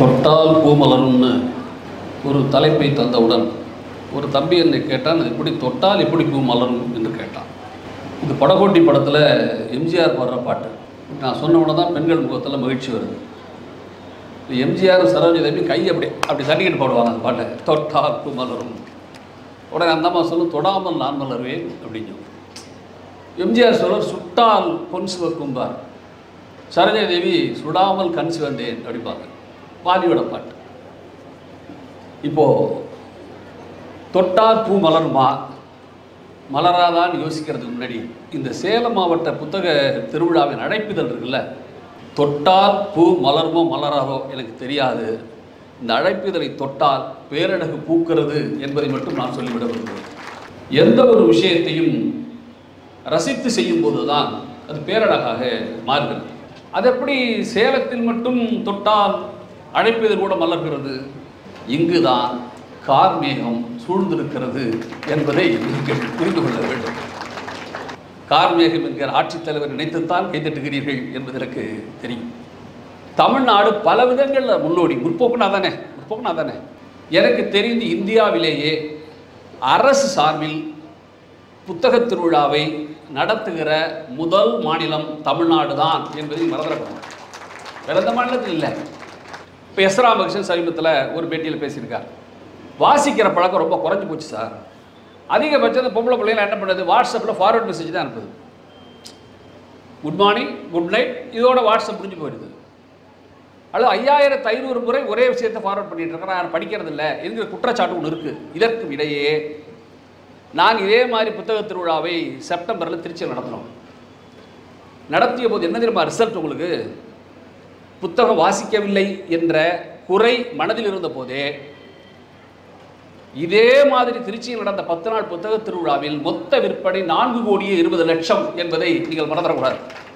தொட்டால் பூமலரும்னு ஒரு தலைப்பை தந்தவுடன் ஒரு தம்பி என்னை கேட்டான் "அது எப்படி தொட்டால் எப்படி பூ மலரும் என்று கேட்டான் இது படகோட்டி படத்தில் எம்ஜிஆர் பாடுற பாட்டு நான் சொன்ன உடனே தான் பெண்கள் முகத்தில் மகிழ்ச்சி வருது இந்த எம்ஜிஆர் சரோஜி தேவி கை அப்படி அப்படி தட்டிக்கிட்டு பாடுவாங்க அந்த பாட்டை தொட்டால் பூ மலரும் உடனே அந்த அம்மா சொல்லும் தொடாமல் நான் மலருவேன் அப்படின்னு எம்ஜிஆர் சொல்ல சுட்டால் பொன் சிவக்கும்பார் சரோஜா தேவி சுடாமல் கண் சிவந்தேன் அப்படிப்பாங்க வாலியோட பாட்டு இப்போ தொட்டால் பூ மலருமா மலராதான் யோசிக்கிறதுக்கு முன்னாடி இந்த சேலம் மாவட்ட புத்தக திருவிழாவின் அழைப்பிதழ் இருக்குல்ல தொட்டால் பூ மலருமோ மலராதோ எனக்கு தெரியாது இந்த அழைப்பிதழை தொட்டால் பேரழகு பூக்கிறது என்பதை மட்டும் நான் சொல்லிவிட விரும்புகிறேன் எந்த ஒரு விஷயத்தையும் ரசித்து செய்யும்போது தான் அது பேரழகாக மாறுகிறது அது எப்படி சேலத்தில் மட்டும் தொட்டால் அழைப்பிதழ் கூட மலர்கிறது இங்குதான் கார்மேகம் சூழ்ந்திருக்கிறது என்பதை நீங்கள் புரிந்து கொள்ள வேண்டும் கார்மேகம் என்கிற ஆட்சித்தலைவர் நினைத்துத்தான் கைதட்டுகிறீர்கள் என்பது எனக்கு தெரியும் தமிழ்நாடு பல விதங்களில் முன்னோடி முற்போக்குனா தானே முற்போக்குனா தானே எனக்கு தெரிந்து இந்தியாவிலேயே அரசு சார்பில் புத்தகத் திருவிழாவை நடத்துகிற முதல் மாநிலம் தமிழ்நாடு தான் என்பதை மறந்துடக்கூடாது வேற எந்த மாநிலத்தில் இல்லை இப்போ எஸ் ராமகிருஷ்ணன் சமீபத்தில் ஒரு பேட்டியில் பேசியிருக்கார் வாசிக்கிற பழக்கம் ரொம்ப குறைஞ்சி போச்சு சார் அதிகபட்சம் இந்த பொம்பளை பிள்ளைங்க என்ன பண்ணுது வாட்ஸ்அப்பில் ஃபார்வர்ட் மெசேஜ் தான் அனுப்புது குட் மார்னிங் குட் நைட் இதோட வாட்ஸ்அப் முடிஞ்சு போயிடுது அல்லது ஐயாயிரத்து ஐநூறு முறை ஒரே விஷயத்தை ஃபார்வர்ட் பண்ணிட்டு இருக்கிறேன் நான் படிக்கிறது இல்லை என்கிற குற்றச்சாட்டு ஒன்று இருக்குது இதற்கும் இடையே நான் இதே மாதிரி புத்தக திருவிழாவை செப்டம்பரில் திருச்சியில் நடத்தினோம் நடத்திய போது என்ன தெரியுமா ரிசல்ட் உங்களுக்கு புத்தகம் வாசிக்கவில்லை என்ற குறை மனதில் இருந்த போதே இதே மாதிரி திருச்சியில் நடந்த பத்து நாள் புத்தக திருவிழாவில் மொத்த விற்பனை நான்கு கோடியே இருபது லட்சம் என்பதை நீங்கள் மறந்துடக்கூடாது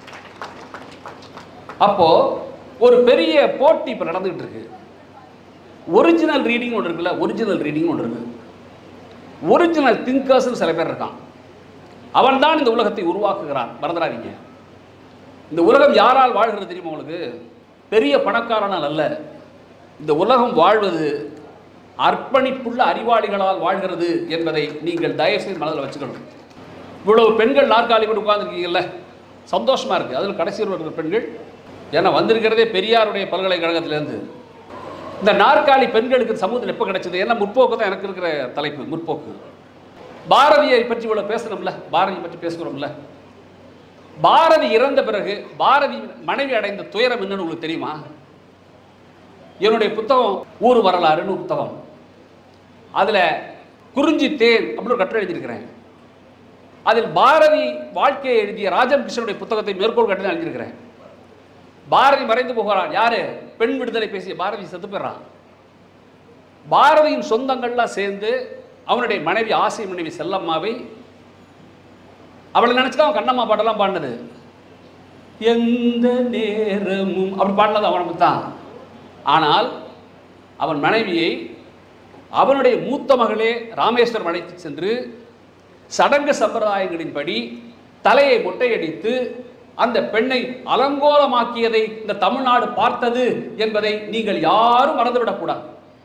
அப்போ ஒரு பெரிய போட்டி இப்போ நடந்துகிட்டு இருக்கு ஒரிஜினல் ரீடிங் ஒன்று இருக்குல்ல ஒரிஜினல் ரீடிங் ஒன்று இருக்கு ஒரிஜினல் திங்கர்ஸ்னு சில பேர் இருக்கான் அவன் தான் இந்த உலகத்தை உருவாக்குகிறான் மறந்துடாதீங்க இந்த உலகம் யாரால் வாழ்கிறது தெரியுமா உங்களுக்கு பெரிய பணக்காரனால் அல்ல இந்த உலகம் வாழ்வது அர்ப்பணிப்புள்ள அறிவாளிகளால் வாழ்கிறது என்பதை நீங்கள் தயவுசெய்து மனதில் வச்சுக்கணும் இவ்வளவு பெண்கள் நாற்காலி போட்டு உட்கார்ந்துருக்கீங்கல்ல சந்தோஷமா இருக்கு அதில் கடைசியில் இருக்கிற பெண்கள் ஏன்னா வந்திருக்கிறதே பெரியாருடைய பல்கலைக்கழகத்திலேருந்து இந்த நாற்காலி பெண்களுக்கு சமூகத்தில் எப்போ கிடைச்சது ஏன்னா முற்போக்கு தான் எனக்கு இருக்கிற தலைப்பு முற்போக்கு பாரதியை பற்றி இவ்வளோ பேசணும்ல பாரதியை பற்றி பேசுகிறோம்ல பாரதி இறந்த பிறகு பாரதி மனைவி அடைந்த துயரம் என்னன்னு உங்களுக்கு தெரியுமா என்னுடைய புத்தகம் ஊர் வரலாறுன்னு புத்தகம் அதில் குறிஞ்சி தேன் அப்படின்னு ஒரு கட்டுரை எழுதியிருக்கிறேன் அதில் பாரதி வாழ்க்கையை எழுதிய ராஜம் கிருஷ்ணனுடைய புத்தகத்தை மேற்கோள் கட்டுரை எழுதியிருக்கிறேன் பாரதி மறைந்து போகிறான் யாரு பெண் விடுதலை பேசிய பாரதி செத்து போயிடுறான் பாரதியின் சொந்தங்கள்லாம் சேர்ந்து அவனுடைய மனைவி ஆசை மனைவி செல்லம்மாவை அவளை நினச்சி அவன் கண்ணம்மா பாட்டெல்லாம் பாடினது எந்த நேரமும் அப்படி பாடினது அவனுக்கு தான் ஆனால் அவன் மனைவியை அவனுடைய மூத்த மகளே ராமேஸ்வரம் அழைத்து சென்று சடங்கு சம்பிரதாயங்களின்படி தலையை மொட்டையடித்து அந்த பெண்ணை அலங்கோலமாக்கியதை இந்த தமிழ்நாடு பார்த்தது என்பதை நீங்கள் யாரும் மறந்துவிடக்கூடாது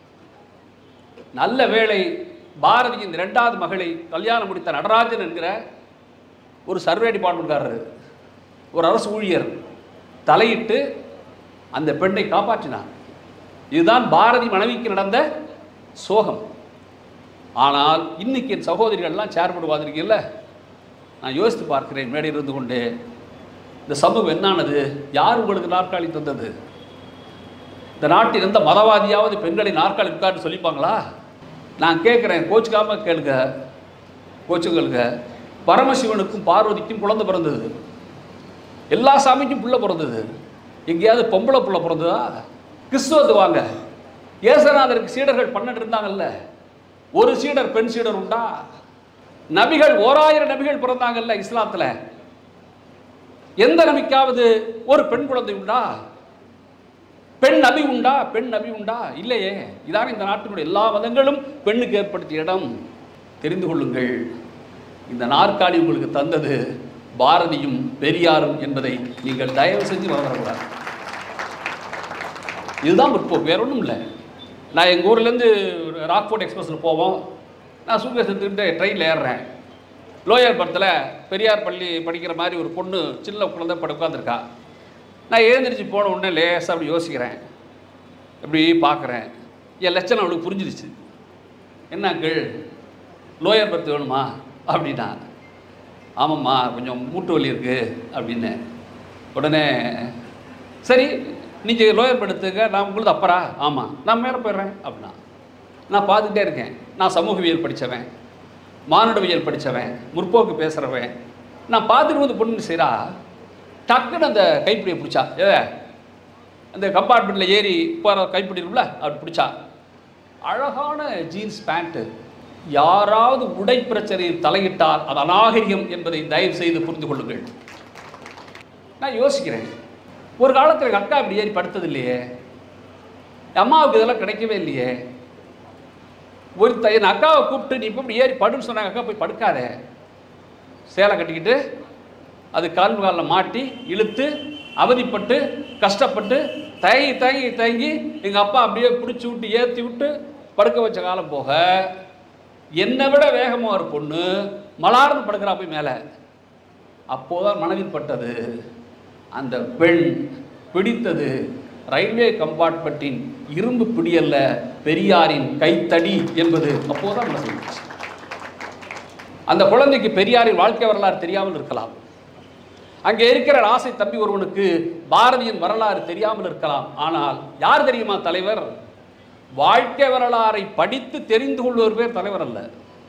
நல்ல வேளை பாரதியின் இரண்டாவது மகளை கல்யாணம் முடித்த நடராஜன் என்கிற ஒரு சர்வே டிபார்ட்மெண்ட்காரர் ஒரு அரசு ஊழியர் தலையிட்டு அந்த பெண்ணை காப்பாற்றினார் இதுதான் பாரதி மனைவிக்கு நடந்த சோகம் ஆனால் இன்னைக்கு என் சகோதரிகள்லாம் செயற்படுவாதிருக்கீல்ல நான் யோசித்து பார்க்கிறேன் மேடையில் இருந்து கொண்டு இந்த சமூகம் என்னானது யார் உங்களுக்கு நாற்காலி தந்தது இந்த நாட்டில் எந்த மதவாதியாவது பெண்களை நாற்காலி உட்கார்ந்து சொல்லிப்பாங்களா நான் கேட்குறேன் கோச்சுக்காம கேளுங்க கோச்சுகளுங்க பரமசிவனுக்கும் பார்வதிக்கும் குழந்தை பிறந்தது எல்லா சாமிக்கும் புள்ள பிறந்தது எங்கேயாவது பொம்பளை புள்ள பிறந்ததா கிறிஸ்துவத்து வாங்க ஏசநாதருக்கு சீடர்கள் பன்னெண்டு இருந்தாங்கல்ல ஒரு சீடர் பெண் சீடர் உண்டா நபிகள் ஓராயிரம் நபிகள் பிறந்தாங்கல்ல இஸ்லாத்துல எந்த நபிக்காவது ஒரு பெண் குழந்தை உண்டா பெண் நபி உண்டா பெண் நபி உண்டா இல்லையே இதான் இந்த நாட்டினுடைய எல்லா மதங்களும் பெண்ணுக்கு ஏற்படுத்திய இடம் தெரிந்து கொள்ளுங்கள் இந்த நாற்காலி உங்களுக்கு தந்தது பாரதியும் பெரியாரும் என்பதை நீங்கள் தயவு செஞ்சு மறந்துடக்கூடாது இதுதான் முற்போக்கு வேற ஒன்றும் இல்லை நான் எங்கள் ஊர்லேருந்து ராக்ஃபோர்ட் எக்ஸ்பிரஸில் போவோம் நான் சூக்கஸ் எடுத்துக்கிட்டு ட்ரெயினில் ஏறுறேன் லோயர் படத்தில் பெரியார் பள்ளி படிக்கிற மாதிரி ஒரு பொண்ணு சின்ன குழந்தை பட உட்காந்துருக்கா நான் எழுந்திரிச்சு போன உடனே லேசாக அப்படி யோசிக்கிறேன் இப்படி பார்க்குறேன் என் லட்சணம் அவளுக்கு புரிஞ்சிருச்சு என்ன அங்கிள் லோயர் பர்த் வேணுமா அப்படின்னா ஆமாம்மா கொஞ்சம் மூட்டு வலி இருக்குது அப்படின்னு உடனே சரி நீங்கள் லோயர் படுத்துக்க நான் உங்களுக்கு அப்பரா ஆமாம் நான் மேலே போயிடுறேன் அப்படின்னா நான் பார்த்துக்கிட்டே இருக்கேன் நான் சமூகவியல் படித்தவன் மானுடவியல் படித்தவன் முற்போக்கு பேசுகிறவன் நான் பார்த்துட்டு வந்து பொண்ணு செய்கிறா டக்குன்னு அந்த கைப்பிடியை பிடிச்சா ஏ அந்த கம்பார்ட்மெண்ட்டில் ஏறி போகிற கைப்பிடி இருக்குல்ல அப்படி பிடிச்சா அழகான ஜீன்ஸ் பேண்ட்டு யாராவது உடை பிரச்சனையில் தலையிட்டால் அது அநாகரிகம் என்பதை தயவு செய்து புரிந்து கொள்ளுங்கள் நான் யோசிக்கிறேன் ஒரு காலத்தில் எங்கள் அக்கா இப்படி ஏறி படுத்தது இல்லையே என் அம்மாவுக்கு இதெல்லாம் கிடைக்கவே இல்லையே ஒரு த என் அக்காவை கூப்பிட்டு நீ இப்போ இப்படி ஏறி படுன்னு சொன்னாங்க அக்கா போய் படுக்காத சேலை கட்டிக்கிட்டு அது கால் காலில் மாட்டி இழுத்து அவதிப்பட்டு கஷ்டப்பட்டு தயங்கி தயங்கி தயங்கி எங்கள் அப்பா அப்படியே பிடிச்சி விட்டு ஏற்றி விட்டு படுக்க வச்ச காலம் போக என்னை விட வேகமாக ஒரு பொண்ணு மலார்ந்து படுக்கிறா போய் மேலே அப்போதான் மனதில் பட்டது அந்த பெண் பிடித்தது ரயில்வே கம்பார்ட்மெண்ட்டின் இரும்பு பிடியல்ல பெரியாரின் கைத்தடி என்பது அப்போதான் மனதில் வந்துச்சு. அந்த குழந்தைக்கு பெரியாரின் வாழ்க்கை வரலாறு தெரியாமல் இருக்கலாம் அங்கே இருக்கிற ஆசை தம்பி ஒருவனுக்கு பாரதியின் வரலாறு தெரியாமல் இருக்கலாம் ஆனால் யார் தெரியுமா தலைவர் வாழ்க்கை வரலாறை படித்து தெரிந்து கொள்வோர் பேர் தலைவர் அல்ல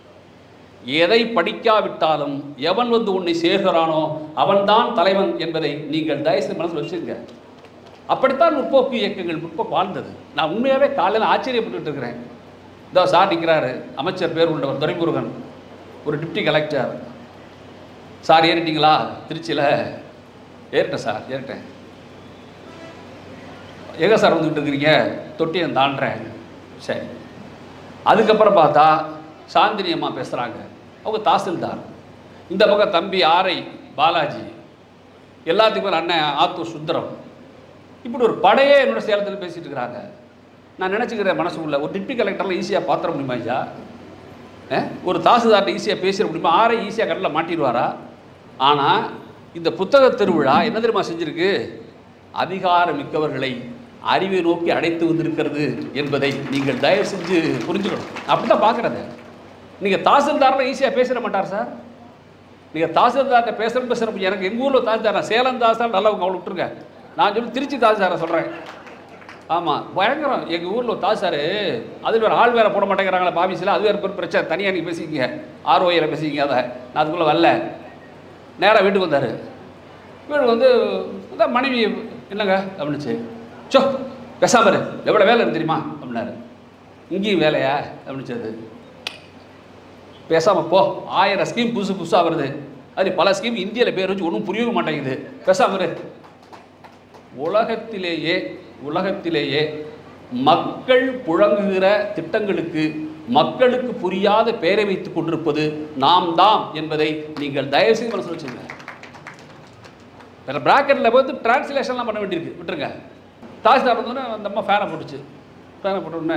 எதை படிக்காவிட்டாலும் எவன் வந்து உன்னை சேர்கிறானோ அவன்தான் தலைவன் என்பதை நீங்கள் தயவுசெய்து மனசில் வச்சுங்க அப்படித்தான் முற்போக்கு இயக்கங்கள் முற்போக்கு வாழ்ந்தது நான் உண்மையாகவே காலையில் ஆச்சரியப்பட்டுட்டு இருக்கிறேன் இதோ சார் நிற்கிறாரு அமைச்சர் பேர் உள்ளவர் துரைமுருகன் ஒரு டிப்டி கலெக்டர் சார் ஏறிட்டீங்களா திருச்சியில் ஏறிட்டேன் சார் ஏறிட்டேன் எங்கே சார் வந்துக்கிட்டு இருக்கிறீங்க தொட்டியை தாண்டுறேன் சரி அதுக்கப்புறம் பார்த்தா சாந்தினி அம்மா பேசுகிறாங்க அவங்க தாசில்தார் இந்த பக்கம் தம்பி ஆரை பாலாஜி எல்லாத்துக்கும் அண்ணன் ஆத்தூர் சுந்தரம் இப்படி ஒரு படையே என்னோட சேலத்தில் பேசிட்டு இருக்கிறாங்க நான் நினச்சிக்கிறேன் மனசுக்குள்ள ஒரு டிப்டி கலெக்டரில் ஈஸியாக பாத்திர முடியுமா ஐயா அஹ்? ஒரு தாசில்தார்ட்ட ஈஸியாக பேசிட முடியுமா ஆரை ஈஸியாக கடலில் மாட்டிடுவாரா ஆனால் இந்த புத்தக திருவிழா என்ன தெரியுமா செஞ்சிருக்கு அதிகாரம் மிக்கவர்களை அறிவை நோக்கி அடைத்து வந்திருக்கிறது என்பதை நீங்கள் தயவு செஞ்சு புரிஞ்சுக்கணும் அப்படி தான் பார்க்குறது நீங்கள் தாசில்தாரில் ஈஸியாக பேசிட மாட்டார் சார் நீங்கள் தாசில்தார்கிட்ட பேசுகிற பேசுகிற எனக்கு எங்கள் ஊரில் தாசில்தார் நான் சேலம் தாசில்தார் நல்லவங்க அவளை விட்டுருங்க நான் சொல்லி திருச்சி தாசில்தாரை சொல்கிறேன் ஆமாம் பயங்கரம் எங்கள் ஊரில் ஒரு தாசார் அதில் வேறு ஆள் வேறு போட மாட்டேங்கிறாங்களே பாபிஸில் அது வேறு பெரும் பிரச்சனை தனியாக நீங்கள் பேசிக்கிங்க ஆர்ஓயில் பேசிக்கிங்க அதை நான் அதுக்குள்ளே வரல நேராக வீட்டுக்கு வந்தார் வீட்டுக்கு வந்து அதான் மனைவி என்னங்க அப்படின்னுச்சு சோ பேசாம இரு எவ்வளோ வேலை இருக்கு தெரியுமா அப்படின்னாரு இங்கேயும் வேலையா அப்படின்னுச்சு அது பேசாமல் போ ஆயிரம் ஸ்கீம் புதுசு புதுசாக வருது அது பல ஸ்கீம் இந்தியாவில் பேர் வச்சு ஒன்றும் புரியவே மாட்டேங்குது பேசாம இரு உலகத்திலேயே உலகத்திலேயே மக்கள் புழங்குகிற திட்டங்களுக்கு மக்களுக்கு புரியாத பெயரை வைத்துக் கொண்டிருப்பது நாம் தான் என்பதை நீங்கள் தயவு செய்து மனசில் வச்சுங்க வேற ப்ராக்கெட்டில் வந்து டிரான்ஸ்லேஷன்லாம் பண்ண வேண்டியிருக்கு விட்டுருங்க தாசில்தார் வந்தோடனே அந்த அம்மா ஃபேனை போட்டுச்சு ஃபேனை போட்ட உடனே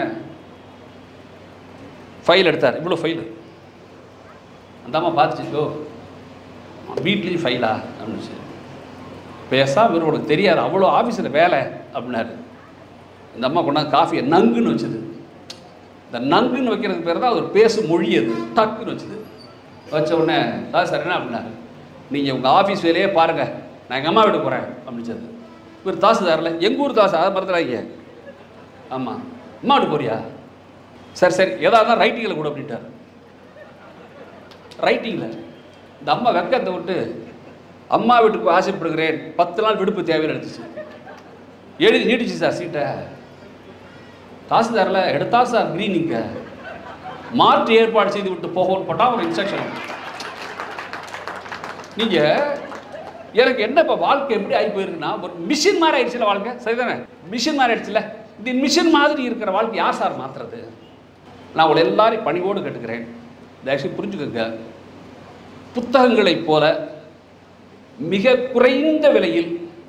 ஃபைல் எடுத்தார் இவ்வளோ ஃபைலு அந்த அம்மா பார்த்துச்சு ஓ வீட்லேயும் ஃபைலா அப்படின்னுச்சு பேசாம இவர் உனக்கு தெரியாது அவ்வளோ ஆஃபீஸில் வேலை அப்படின்னாரு இந்த அம்மா கொண்டாந்து காஃபியை நங்குன்னு வச்சுது இந்த நங்குன்னு வைக்கிறதுக்கு பேர் தான் அது ஒரு பேசு மொழி அது டக்குன்னு வச்சுது வச்ச உடனே சார் சார் என்ன அப்படின்னாரு நீங்கள் உங்கள் ஆஃபீஸ் வேலையே பாருங்கள் நான் எங்கள் அம்மா வீட்டுக்கு போகிறேன் அப்படிச்சது இவர் தாசுதாரில் எங்கள் ஊர் தாசு அதை மறந்துடாங்க ஆமாம் அம்மா வீட்டுக்கு போறியா சரி சரி எதா இருந்தால் ரைட்டிங்கில் கூட அப்படின்ட்டார் ரைட்டிங்கில் இந்த அம்மா வெக்கத்தை விட்டு அம்மா வீட்டுக்கு ஆசைப்படுகிறேன் பத்து நாள் விடுப்பு தேவைன்னு எடுத்துச்சு எழுதி நீட்டிச்சு சார் சீட்டை தாசில்தாரில் எடுத்தா சார் கிரீனிங்க மாற்று ஏற்பாடு செய்து விட்டு போகணும்னு போட்டால் ஒரு இன்ஸ்ட்ரக்ஷன் நீங்கள் எனக்கு என்ன இப்போ வாழ்க்கை எப்படி ஆகி போயிருக்குன்னா ஒரு மிஷின் மாதிரி ஆயிடுச்சுல வாழ்க்கை சரிதானே மிஷின் மாதிரி ஆயிடுச்சுல இந்த மிஷின் மாதிரி இருக்கிற வாழ்க்கை யார் சார் மாற்றுறது நான் உங்களை எல்லாரையும் பணிவோடு கேட்டுக்கிறேன் தயவுசெய்து புரிஞ்சுக்கோங்க புத்தகங்களைப் போல மிக குறைந்த விலையில்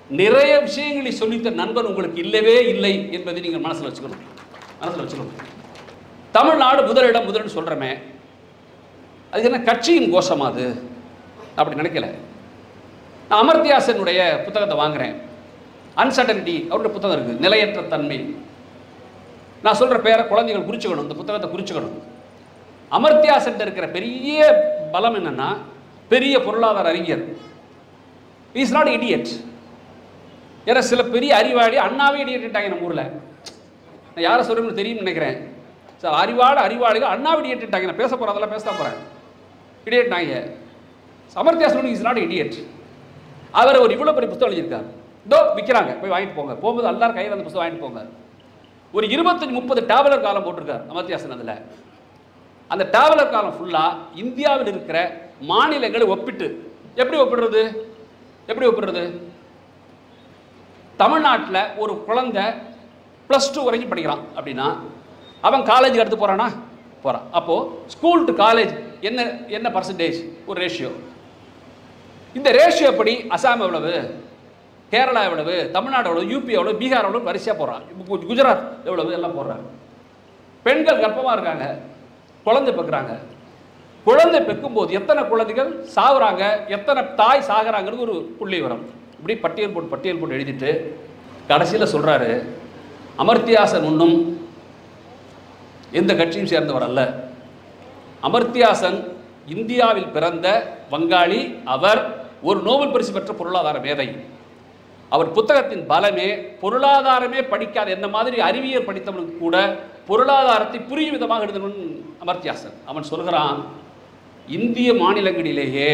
நிறைய விஷயங்களை சொல்லித்த நண்பன் உங்களுக்கு இல்லவே இல்லை என்பதை நீங்கள் மனசில் வச்சுக்கணும் மனசில் வச்சுக்கணும் தமிழ்நாடு முதலிடம் முதலிடம் சொல்கிறோமே அது என்ன கட்சியின் கோஷமா அது அப்படி நினைக்கல நான் அமர்த்தியாசனுடைய புத்தகத்தை வாங்குறேன் அன்சர்டனிட்டி அவருடைய புத்தகம் இருக்குது நிலையற்ற தன்மை நான் சொல்கிற பேரை குழந்தைகள் குறிச்சுக்கணும் இந்த புத்தகத்தை குறிச்சுக்கணும் அமர்த்தியாசன் இருக்கிற பெரிய பலம் என்னன்னா பெரிய பொருளாதார அறிஞர் இஸ் நாட் இடியட் ஏன்னா சில பெரிய அறிவாளி அண்ணாவே இடியட்டாங்க நம்ம ஊரில் நான் யாரை சொல்கிறேன்னு தெரியும்னு நினைக்கிறேன் சார் அறிவாள அறிவாளிகள் அண்ணாவே இடியட்டாங்க நான் பேச போகிறேன் அதெல்லாம் பேச போகிறேன் இடியட்டாங்க அமர்த்தியாசன் இஸ் நாட் இடியட் அவர் ஒரு இவ்வளோ பெரிய புத்தகம் எழுதியிருக்கார் இதோ விற்கிறாங்க போய் வாங்கிட்டு போங்க போகும்போது எல்லாரும் கையில் அந்த புத்தகம் வாங்கிட்டு போங்க ஒரு இருபத்தஞ்சி முப்பது டேவலர் காலம் போட்டிருக்கார் அமர்த்தியாசன் அதில் அந்த டேவலர் காலம் ஃபுல்லாக இந்தியாவில் இருக்கிற மாநிலங்களை ஒப்பிட்டு எப்படி ஒப்பிடுறது எப்படி ஒப்பிடுறது தமிழ்நாட்டில் ஒரு குழந்தை ப்ளஸ் டூ வரைக்கும் படிக்கிறான் அப்படின்னா அவன் காலேஜுக்கு அடுத்து போகிறானா போகிறான் அப்போது ஸ்கூல் டு காலேஜ் என்ன என்ன பர்சன்டேஜ் ஒரு ரேஷியோ இந்த ரேஷியோ படி அசாம் எவ்வளவு கேரளா எவ்வளவு தமிழ்நாடு எவ்வளவு யூபி எவ்வளவு பீகார் எவ்வளவு வரிசையாக போடுறான் இப்போ குஜராத் எவ்வளவு எல்லாம் போடுறாங்க பெண்கள் கர்ப்பமாக இருக்காங்க குழந்தை பெக்குறாங்க குழந்தை பெக்கும்போது எத்தனை குழந்தைகள் சாகுறாங்க எத்தனை தாய் சாகுறாங்கிறது ஒரு புள்ளி வரும் இப்படி பட்டியல் போட்டு பட்டியல் போட்டு எழுதிட்டு கடைசியில் சொல்கிறாரு அமர்த்தியாசன் ஒன்றும் எந்த கட்சியும் சேர்ந்தவர் அல்ல அமர்த்தியாசன் இந்தியாவில் பிறந்த வங்காளி அவர் ஒரு நோபல் பரிசு பெற்ற பொருளாதார மேதை அவர் புத்தகத்தின் பலமே பொருளாதாரமே படிக்காத என்ன மாதிரி அறிவியல் படித்தவனுக்கு கூட பொருளாதாரத்தை புரியும் விதமாக எழுதணும்னு அமர்த்தியாசன் அவன் சொல்கிறான் இந்திய மாநிலங்களிலேயே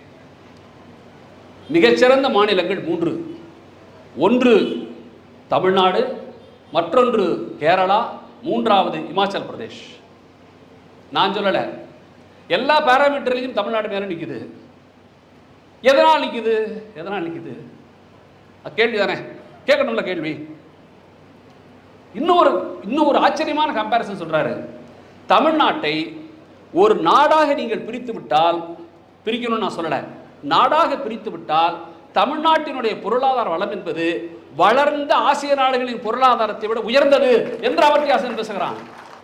மிகச்சிறந்த மாநிலங்கள் மூன்று ஒன்று தமிழ்நாடு மற்றொன்று கேரளா மூன்றாவது இமாச்சல் பிரதேஷ் நான் சொல்லலை எல்லா பேராமீட்டர்லையும் தமிழ்நாடு மேலே நிற்குது எதனால் நிற்குது எதனால் நிற்குது அது கேள்வி தானே கேட்கணும்ல கேள்வி இன்னும் ஒரு இன்னும் ஒரு ஆச்சரியமான கம்பேரிசன் சொல்றாரு தமிழ்நாட்டை ஒரு நாடாக நீங்கள் பிரித்து விட்டால் பிரிக்கணும்னு நான் சொல்லலை நாடாக பிரித்து விட்டால் தமிழ்நாட்டினுடைய பொருளாதார வளம் என்பது வளர்ந்த ஆசிய நாடுகளின் பொருளாதாரத்தை விட உயர்ந்தது என்று அமர்த்தியாசன் பேசுகிறான்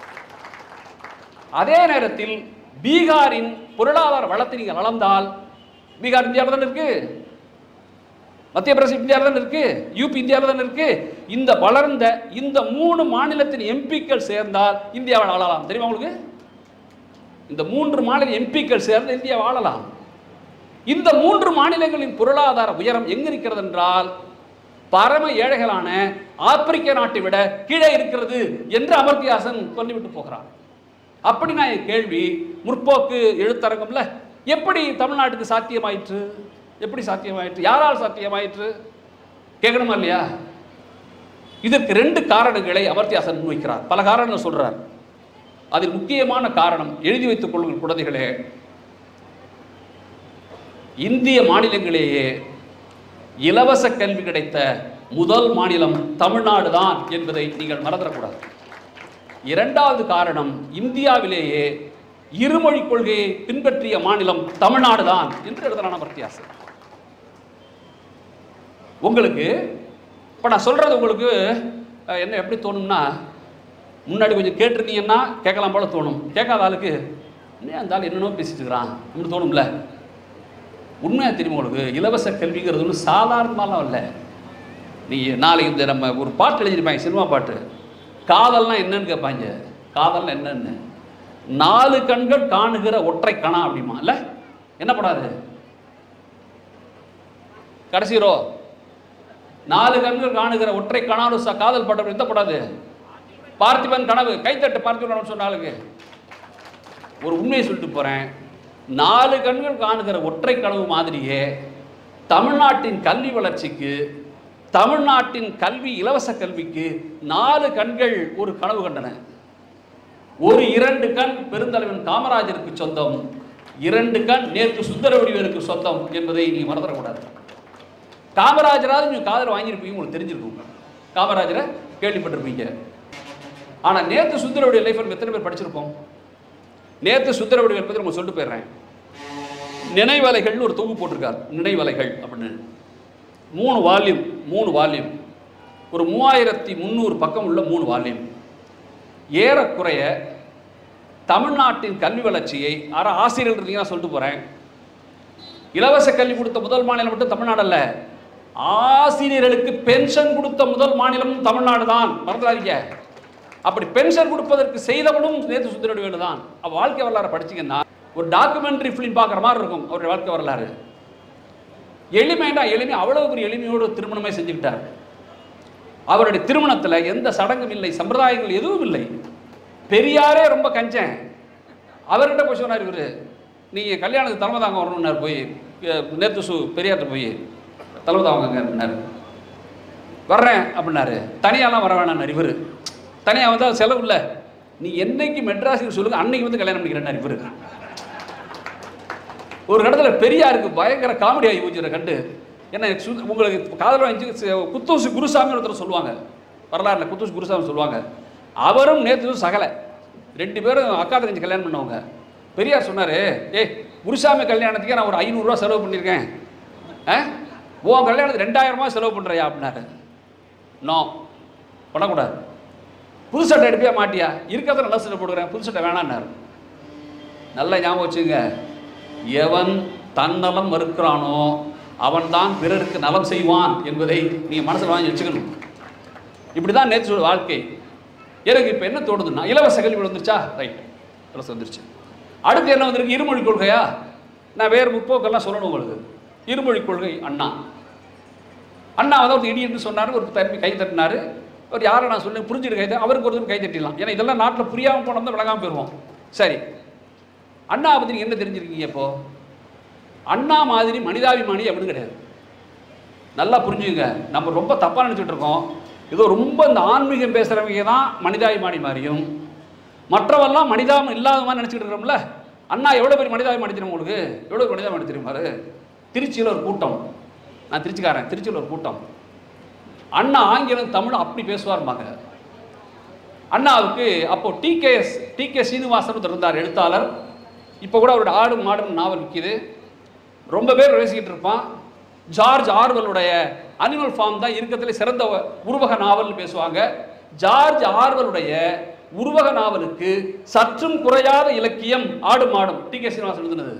அதே நேரத்தில் பீகாரின் பொருளாதார வளத்தை நீங்கள் அளந்தால் பீகார் இந்தியாவில் தானே இருக்கு மத்திய பிரதேசம் இந்தியாவில் தானே இருக்கு யூபி இந்தியாவில் தானே இருக்கு இந்த வளர்ந்த இந்த மூணு மாநிலத்தின் எம்பிக்கள் சேர்ந்தால் இந்தியாவில் ஆளலாம் தெரியுமா உங்களுக்கு இந்த மூன்று மாநில எம்பிக்கள் சேர்ந்து இந்தியாவை ஆளலாம் இந்த மூன்று மாநிலங்களின் பொருளாதார உயரம் எங்க இருக்கிறது என்றால் பரம ஏழைகளான ஆப்பிரிக்க நாட்டை விட கீழே இருக்கிறது என்று அமர்த்தியாசன் சொல்லிவிட்டு போகிறார் அப்படி நான் என் கேள்வி முற்போக்கு எழுத்தரங்கம்ல எப்படி தமிழ்நாட்டுக்கு சாத்தியமாயிற்று எப்படி சாத்தியமாயிற்று யாரால் சாத்தியமாயிற்று கேட்கணுமா இல்லையா இதற்கு ரெண்டு காரணங்களை அமர்த்தியாசன் முன்வைக்கிறார் பல காரணங்கள் சொல்றார் அதில் முக்கியமான காரணம் எழுதி வைத்துக் கொள்ளுங்கள் குழந்தைகளே இந்திய மாநிலங்களிலேயே இலவச கல்வி கிடைத்த முதல் மாநிலம் தமிழ்நாடு தான் என்பதை நீங்கள் மறந்துடக்கூடாது இரண்டாவது காரணம் இந்தியாவிலேயே இருமொழி கொள்கையை பின்பற்றிய மாநிலம் தமிழ்நாடு தான் என்று எழுதலான வித்தியாசம் உங்களுக்கு இப்போ நான் சொல்கிறது உங்களுக்கு அஹ், என்ன எப்படி தோணும்னா முன்னாடி கொஞ்சம் கேட்டிருந்தீங்கன்னா கேட்கலாம் போல தோணும் கேட்காத ஆளுக்கு என்ன அந்த ஆள் என்னென்னோ பேசிட்டு இருக்கிறான் அப்படின்னு தோணும்ல உண்மையாக தெரியும் உங்களுக்கு இலவச கல்விங்கிறது ஒன்றும் சாதாரணமாலாம் இல்லை நீ நாளைக்கு இந்த நம்ம ஒரு பாட்டு எழுதியிருப்பாங்க சினிமா பாட்டு காதல்னா என்னன்னு கேட்பாங்க காதல்னா என்னன்னு நாலு கண்கள் காணுகிற ஒற்றை கணா அப்படிமா இல்லை என்ன படாது கடைசி ரோ நாலு கண்கள் காணுகிற ஒற்றை கணாரு ச- காதல் படம் எந்த படாது பார்த்திபன் கனவு கைத்தட்டு பார்த்திபன் கனவு சொன்ன ஆளுக்கு ஒரு உண்மையை சொல்லிட்டு போகிறேன் நாலு கண்கள் காணுகிற ஒற்றை கனவு மாதிரியே தமிழ்நாட்டின் கல்வி வளர்ச்சிக்கு தமிழ்நாட்டின் கல்வி இலவச கல்விக்கு நாலு கண்கள் ஒரு கனவு கண்டன ஒரு இரண்டு கண் பெருந்தலைவன் காமராஜருக்கு சொந்தம் இரண்டு கண் நேற்று சுந்தரவடிவேலுக்கு சொந்தம் என்பதை நீ மறந்துடக்கூடாது காமராஜராவது நீங்கள் காதல் வாங்கியிருப்பீங்க உங்களுக்கு தெரிஞ்சிருக்கும் காமராஜரை கேள்விப்பட்டிருப்பீங்க ஆனால் நேற்று சுந்தரவடிவேல் லைஃப் எத்தனை பேர் படிச்சிருப்போம் நேற்று சுந்தரவடிவேல் பற்றி நம்ம சொல்லிட்டு போயிடுறேன் நினைவலைகள்னு ஒரு தொகுப்பு போட்டிருக்கார் நினைவலைகள் அப்படின்னு மூணு வால்யூம் மூணு வால்யூம் ஒரு மூவாயிரத்தி முந்நூறு பக்கம் உள்ள மூணு வால்யூம் ஏறக்குறைய தமிழ்நாட்டின் கல்வி வளர்ச்சியை அற ஆசிரியர்கள் இருந்தீங்கன்னா சொல்லிட்டு போகிறேன் இலவச கல்வி கொடுத்த முதல் மாநிலம் மட்டும் தமிழ்நாடு அல்ல ஆசிரியர்களுக்கு பென்ஷன் கொடுத்த முதல் மாநிலமும் தமிழ்நாடு தான் மறந்துடாதீங்க அப்படி பென்ஷன் கொடுப்பதற்கு செய்தவனும் நேற்று சுந்தரவேலு தான் அவ வாழ்க்கை வரலாறு படிச்சீங்கன்னா ஒரு டாக்குமெண்ட்ரி ஃபிலிம் பார்க்குற மாதிரி இருக்கும் அவருடைய வாழ்க்கை வரலாறு எளிமைடா எளிமை அவ்வளவு பெரிய எளிமையோடு திருமணமே செஞ்சுக்கிட்டார் அவருடைய திருமணத்தில் எந்த சடங்கும் இல்லை சம்பிரதாயங்கள் எதுவும் இல்லை பெரியாரே ரொம்ப கஞ்சன் அவர்கிட்ட போய் சொன்னார் இவர் நீங்கள் கல்யாணத்துக்கு தலைமை தாங்க வரணும்னார் போய் அஹ், நேத்து சு பெரியார்ட்ட போய் தலைமை தாங்க அப்படின்னாரு வர்றேன் அப்படின்னாரு தனியாலாம் வர வேணாம் இவர் தனியாக வந்தால் செலவு இல்லை நீ என்னைக்கு மெட்ராஸுக்கு சொல்லுங்க அன்னைக்கு வந்து கல்யாணம் பண்ணிக்கிறேன் இவரு ஒரு இடத்துல பெரியாருக்கு பயங்கர காமெடி ஆகி போச்சு இதை கண்டு என்ன சு- உங்களுக்கு காதல் வாங்கி குத்தூசி குருசாமி ஒருத்தர் சொல்லுவாங்க வரலாறுல குத்தூசி குருசாமி சொல்லுவாங்க அவரும் நேற்று சகலை ரெண்டு பேரும் அக்கா தங்கச்சி கல்யாணம் பண்ணவங்க பெரியார் சொன்னார் ஏய் குருசாமி கல்யாணத்துக்கே நான் ஒரு ஐநூறுரூவா செலவு பண்ணியிருக்கேன் ஆ உன் கல்யாணத்துக்கு ரெண்டாயிரம் ரூபாய் செலவு பண்ணுறியா அப்படின்னாரு நோ பண்ணக்கூடாது புது சட்டை எடுப்பியா மாட்டியா இருக்கிறத நல்ல சட்டை போடுக்கிறேன் புது சட்டை வேணான்னாரு நல்லா ஞாபகம் வச்சுங்க எவன் தன்னலம் மறுக்கிறானோ அவன்தான் பிறருக்கு நலம் செய்வான் என்பதை நீங்கள் மனசில் வாங்கி வச்சுக்கணும் இப்படி தான் நேற்று வாழ்க்கை எனக்கு இப்போ என்ன தோணுதுன்னா இலவச கல்வி வந்துருச்சா ரைட் இலவசம் வந்துருச்சு அடுத்து என்ன வந்திருக்கு இருமொழி கொள்கையா நான் வேறு முற்போக்கெல்லாம் சொல்லணும் உங்களுக்கு இருமொழி கொள்கை அண்ணா அண்ணா வந்து ஒரு இடியன்னு சொன்னார் ஒரு தம்பி கை தட்டினார் ஒரு யாரை நான் சொல்லி புரிஞ்சுட்டு கை தட்டி அவருக்கு ஒருத்தர் கை தட்டிடலாம் ஏன்னா இதெல்லாம் நாட்டில் புரியாமல் போனோம்னா விளங்காமல் போயிடுவோம் சரி அண்ணா பற்றி நீங்க என்ன தெரிஞ்சிருக்கீங்க இப்போ அண்ணா மாதிரி மனிதாபிமானி அப்படின்னு கிடையாது நல்லா புரிஞ்சுங்க நம்ம ரொம்ப தப்பாக நினச்சிட்டு இருக்கோம் ஏதோ ரொம்ப இந்த ஆன்மீகம் பேசுகிறவங்க தான் மனிதாபிமானி மாதிரியும் மற்றவெல்லாம் மனிதாபம் இல்லாத மாதிரி நினச்சிட்டு இருக்கிறோம்ல அண்ணா எவ்வளோ பெரிய மனிதாபிமானி தெரியும் உங்களுக்கு எவ்வளோ மனிதாபிமானி தெரியுமாரு திருச்சியில் ஒரு கூட்டம் நான் திருச்சிக்காரன் திருச்சியில் ஒரு கூட்டம் அண்ணா ஆங்கிலம் தமிழ் அப்படி பேசுவார்பாங்க அண்ணாவுக்கு அப்போ டிகேஎஸ் டிகே சீனிவாசன் ஒருத்தர் இருந்தார் எழுத்தாளர் இப்போ கூட அவரோட ஆடு மாடும் நாவல் விற்கிது ரொம்ப பேர் பேசிக்கிட்டு இருப்பான் ஜார்ஜ் ஆர்வலுடைய அனிமல் ஃபார்ம் தான் இருக்கிறதுல சிறந்த வ- உருவக நாவல்னு பேசுவாங்க ஜார்ஜ் ஆர்வலுடைய உருவக நாவலுக்கு சற்றும் குறையாத இலக்கியம் ஆடு மாடும் டி கே சீனிவாசன் எழுதுனது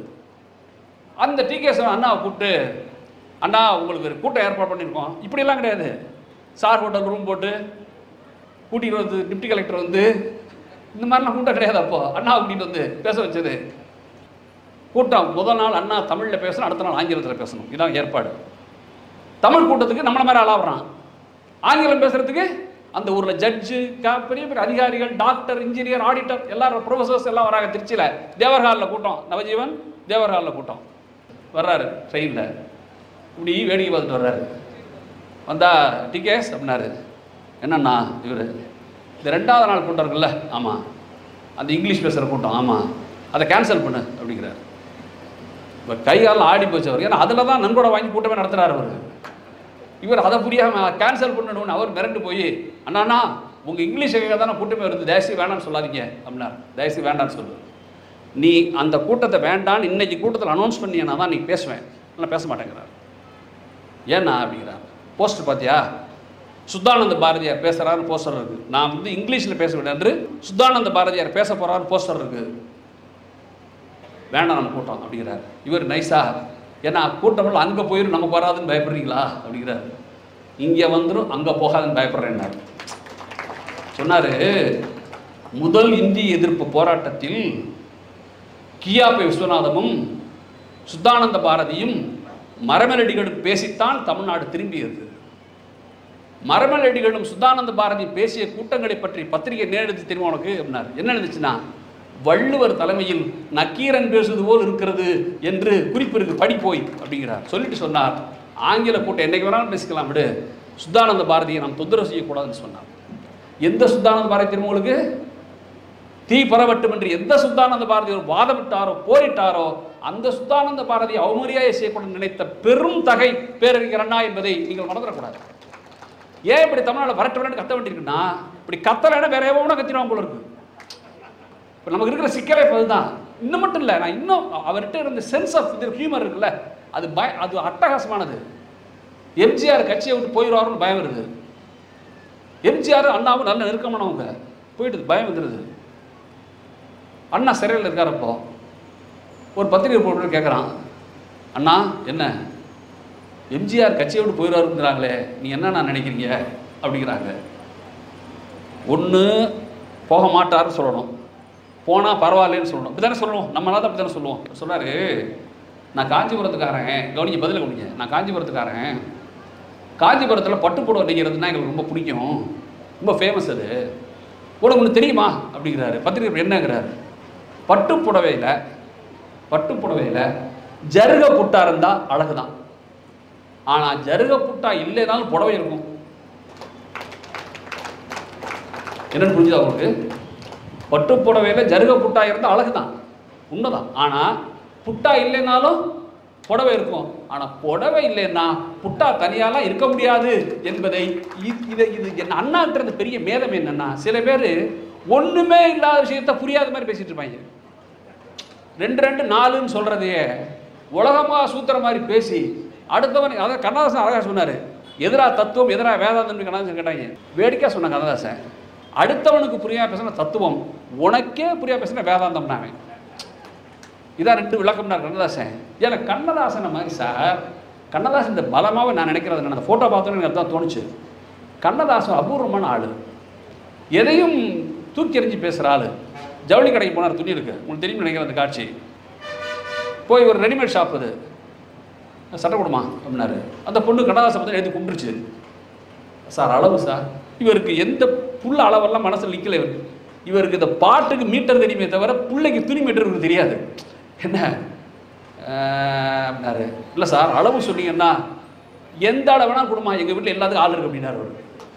அந்த டி கே அண்ணாவை கூப்பிட்டு அண்ணா உங்களுக்கு ஒரு கூட்டம் ஏற்பாடு பண்ணியிருக்கோம் இப்படியெல்லாம் கிடையாது சார் ஹோட்டல் ரூம் போட்டு கூட்டிகிட்டு வந்து டிப்டி கலெக்டர் வந்து இந்த மாதிரிலாம் கூட்டம் கிடையாது அப்போ அண்ணா கூட்டிகிட்டு வந்து பேச வச்சது கூட்டம் முதல் நாள் அண்ணா தமிழில் பேசணும் அடுத்த நாள் ஆங்கிலத்தில் பேசணும் இதான் ஏற்பாடு தமிழ் கூட்டத்துக்கு நம்மள மாதிரி ஆளாடுறான் ஆங்கிலம் பேசுறதுக்கு அந்த ஊரில் ஜட்ஜு பெரிய பெரிய அதிகாரிகள் டாக்டர் இன்ஜினியர் ஆடிட்டர் எல்லாரும் ப்ரொஃபசர்ஸ் எல்லாம் வராங்க திருச்சியில் தேவர் ஹாலில் கூட்டம் நவஜீவன் தேவர் ஹாலில் கூட்டம் வர்றாரு ட்ரெயினில் இப்படி வேடிக்கை பார்த்துட்டு வர்றாரு வந்தா டிகேஸ் அப்படின்னாரு என்னண்ணா இவர் இந்த ரெண்டாவது நாள் கூட்டம் இருக்குல்ல ஆமாம் அந்த இங்கிலீஷ் பேசுகிற கூட்டம் ஆமாம் அதை கேன்சல் பண்ணு அப்படிங்கிறார் இப்போ கைகாலம் ஆடி போச்சு அவர் ஏன்னா அதில் தான் நன்கொடை வாங்கி கூட்டமே நடத்துகிறார் அவர் இவர் அதை புரியாமல் கேன்சல் பண்ணணும்னு அவர் மிரண்டு போய் அண்ணாண்ணா உங்கள் இங்கிலீஷ் கேட்க தானே கூட்டமே வருது தயவுசெய்து வேண்டாம்னு சொல்லாதீங்க அப்படின்னார் தயவுசெய்து வேண்டாம்னு சொல்லு நீ அந்த கூட்டத்தை வேண்டான்னு இன்னைக்கு கூட்டத்தில் அனௌன்ஸ் பண்ணியனா தான் நீ பேசுவேன் நான் பேச மாட்டேங்கிறார் ஏன்னா அப்படிங்கிறார் போஸ்டர் பார்த்தியா சுத்தானந்த பாரதியார் பேசுகிறாரு போஸ்டர் இருக்குது நான் வந்து இங்கிலீஷில் பேச வேண்டும் என்று சுத்தானந்த பாரதியார் பேச போகிறாரு போஸ்டர் இருக்குது வேண்டாம் நம்ம கூட்டம் அப்படிங்கிறார் இவர் நைஸா ஏன்னா கூட்டமெல்லாம் அங்கே போயிடும் நமக்கு வராதுன்னு பயப்படுறீங்களா அப்படிங்கிறார் இங்கே வந்துடும் அங்கே போகாதுன்னு பயப்படுறேன்னார் சொன்னார் முதல் இந்திய எதிர்ப்பு போராட்டத்தில் கியாபி விஸ்வநாதமும் சுத்தானந்த பாரதியும் மரமலடிகளும் பேசித்தான் தமிழ்நாடு திரும்பியது மரமலடிகளும் சுத்தானந்த பாரதி பேசிய கூட்டங்களை பற்றி பத்திரிகை நேரெடுத்து தெரியுமா உனக்கு அப்படின்னார் என்ன இருந்துச்சுன்னா வள்ளுவர் தலைமையில் நக்கீரன் பேசுவது போல் இருக்கிறது என்று குறிப்பு இருக்கு படி போய் அப்படிங்கிறார் சொல்லிட்டு சொன்னார் ஆங்கில கூட்டம் என்னைக்கு வேணாலும் பேசிக்கலாம் விடு சுத்தானந்த பாரதியை நாம் தொந்தரவு செய்யக்கூடாதுன்னு சொன்னார் எந்த சுத்தானந்த பாரதி தெரியுமா உங்களுக்கு தீ பரவட்டும் என்று எந்த சுத்தானந்த பாரதி ஒரு வாதமிட்டாரோ போரிட்டாரோ அந்த சுத்தானந்த பாரதி அவமரியாதை செய்யக்கூடாது நினைத்த பெரும் தகை பேரறிஞர் அண்ணா என்பதை நீங்கள் மறந்துடக்கூடாது ஏன் இப்படி தமிழ்நாடு வரட்டு வரட்டு கத்த வேண்டியிருக்குன்னா இப்படி கத்தலைன்னா வேற எவனோ கத்திடுவான் போல இருக்கு இப்போ நமக்கு இருக்கிற சிக்கலே இப்போ அதுதான் இன்னும் மட்டும் இல்லை நான் இன்னும் அவர்கிட்ட இருந்த சென்ஸ் ஆஃப் இது ஹியூமர் இருக்குல்ல அது பய அது அட்டகாசமானது எம்ஜிஆர் கட்சியை விட்டு போயிடுவாருன்னு பயம் வருது எம்ஜிஆர் அண்ணாவும் நல்ல நெருக்கமானவங்க போயிடுது பயம் வந்துடுது அண்ணா சிறையில் இருக்காரப்போ ஒரு பத்திரிகை போட்டு கேட்குறான் அண்ணா என்ன எம்ஜிஆர் கட்சியை விட்டு போயிடுவாருங்கிறாங்களே நீ என்ன நான் நினைக்கிறீங்க அப்படிங்கிறாங்க ஒன்று போக மாட்டாருன்னு சொல்லணும் போனால் பரவாயில்லன்னு சொல்லணும் இப்படி தானே சொல்லணும் நம்மளால தான் அப்படி தானே சொல்லுவோம் சொன்னார் நான் காஞ்சிபுரத்துக்காரன் கவனிங்க பதில் கவனிங்க நான் காஞ்சிபுரத்துக்காரன் காஞ்சிபுரத்தில் பட்டு புடவை நெய்கிறதுனா எங்களுக்கு ரொம்ப பிடிக்கும் ரொம்ப ஃபேமஸ் அது உனக்கு ஒன்று தெரியுமா அப்படிங்கிறாரு பத்திரிகை என்னங்கிறாரு பட்டு புடவையில் பட்டு புடவையில் ஜருக புட்டா இருந்தால் அழகு தான் ஆனால் ஜருக புட்டா இல்லைனாலும் புடவை இருக்கும் என்னன்னு புரிஞ்சுதா உங்களுக்கு பட்டு புடவையில் ஜருக புட்டா இருந்தால் அழகு தான் உண்மைதான் ஆனால் புட்டா இல்லைனாலும் புடவை இருக்கும் ஆனால் புடவை இல்லைன்னா புட்டா தனியாலாம் இருக்க முடியாது என்பதை இ- இதை இது என்ன அண்ணான்றது பெரிய மேதம் என்னன்னா சில பேர் ஒன்றுமே இல்லாத விஷயத்த புரியாத மாதிரி பேசிட்டு இருப்பாங்க ரெண்டு ரெண்டு நாலுன்னு சொல்கிறதையே உலகமாக சூத்திர மாதிரி பேசி அடுத்தவன் அதாவது கண்ணதாசன் அழகாக சொன்னார் எதிரா தத்துவம் எதிரா வேதாந்தம் கண்ணதாசன் கேட்டாங்க வேடிக்கையாக சொன்னாங்க கண்ணதாசன் அடுத்தவனுக்கு புரியாம பேசின தத்துவம் உனக்கே புரியாம பேசின வேதாந்தம் நாவேன் இதான் ரெண்டு விளக்கம்னார் கண்ணதாசன் ஏன்னா கண்ணதாசனை மாதிரி சார் கண்ணதாசன் இந்த பலமாவே நான் நினைக்கிறது நான் அந்த ஃபோட்டோ பார்த்தோன்னு எனக்கு அதான் தோணுச்சு கண்ணதாசன் அபூர்வமான ஆள் எதையும் தூக்கி எறிஞ்சு பேசுகிற ஆள் ஜவுளி கடைக்கு போனார் துணி இருக்கு உங்களுக்கு தெரியும் நினைக்கிற அந்த காட்சி போய் ஒரு ரெடிமேட் ஷாப் அது சட்டை கொடுமா அப்படின்னாரு அந்த பொண்ணு கண்ணதாசன் பற்றி எழுதி கும்பிட்டுருச்சு சார் அளவு சார் இவருக்கு எந்த புள்ள அளவெல்லாம் மனசில் நிற்கல இவருக்கு இவருக்கு இந்த பாட்டுக்கு மீட்டர் தெரியுமே தவிர பிள்ளைக்கு துணி மீட்டர் இவருக்கு தெரியாது என்ன ஆஹ் அப்படின்னாரு இல்லை சார் அளவு சொன்னீங்கன்னா எந்த அளவு வேணாலும் கொடுமா எங்கள் வீட்டில் எல்லாத்துக்கும் ஆள் இருக்கு அப்படின்னாரு அவர்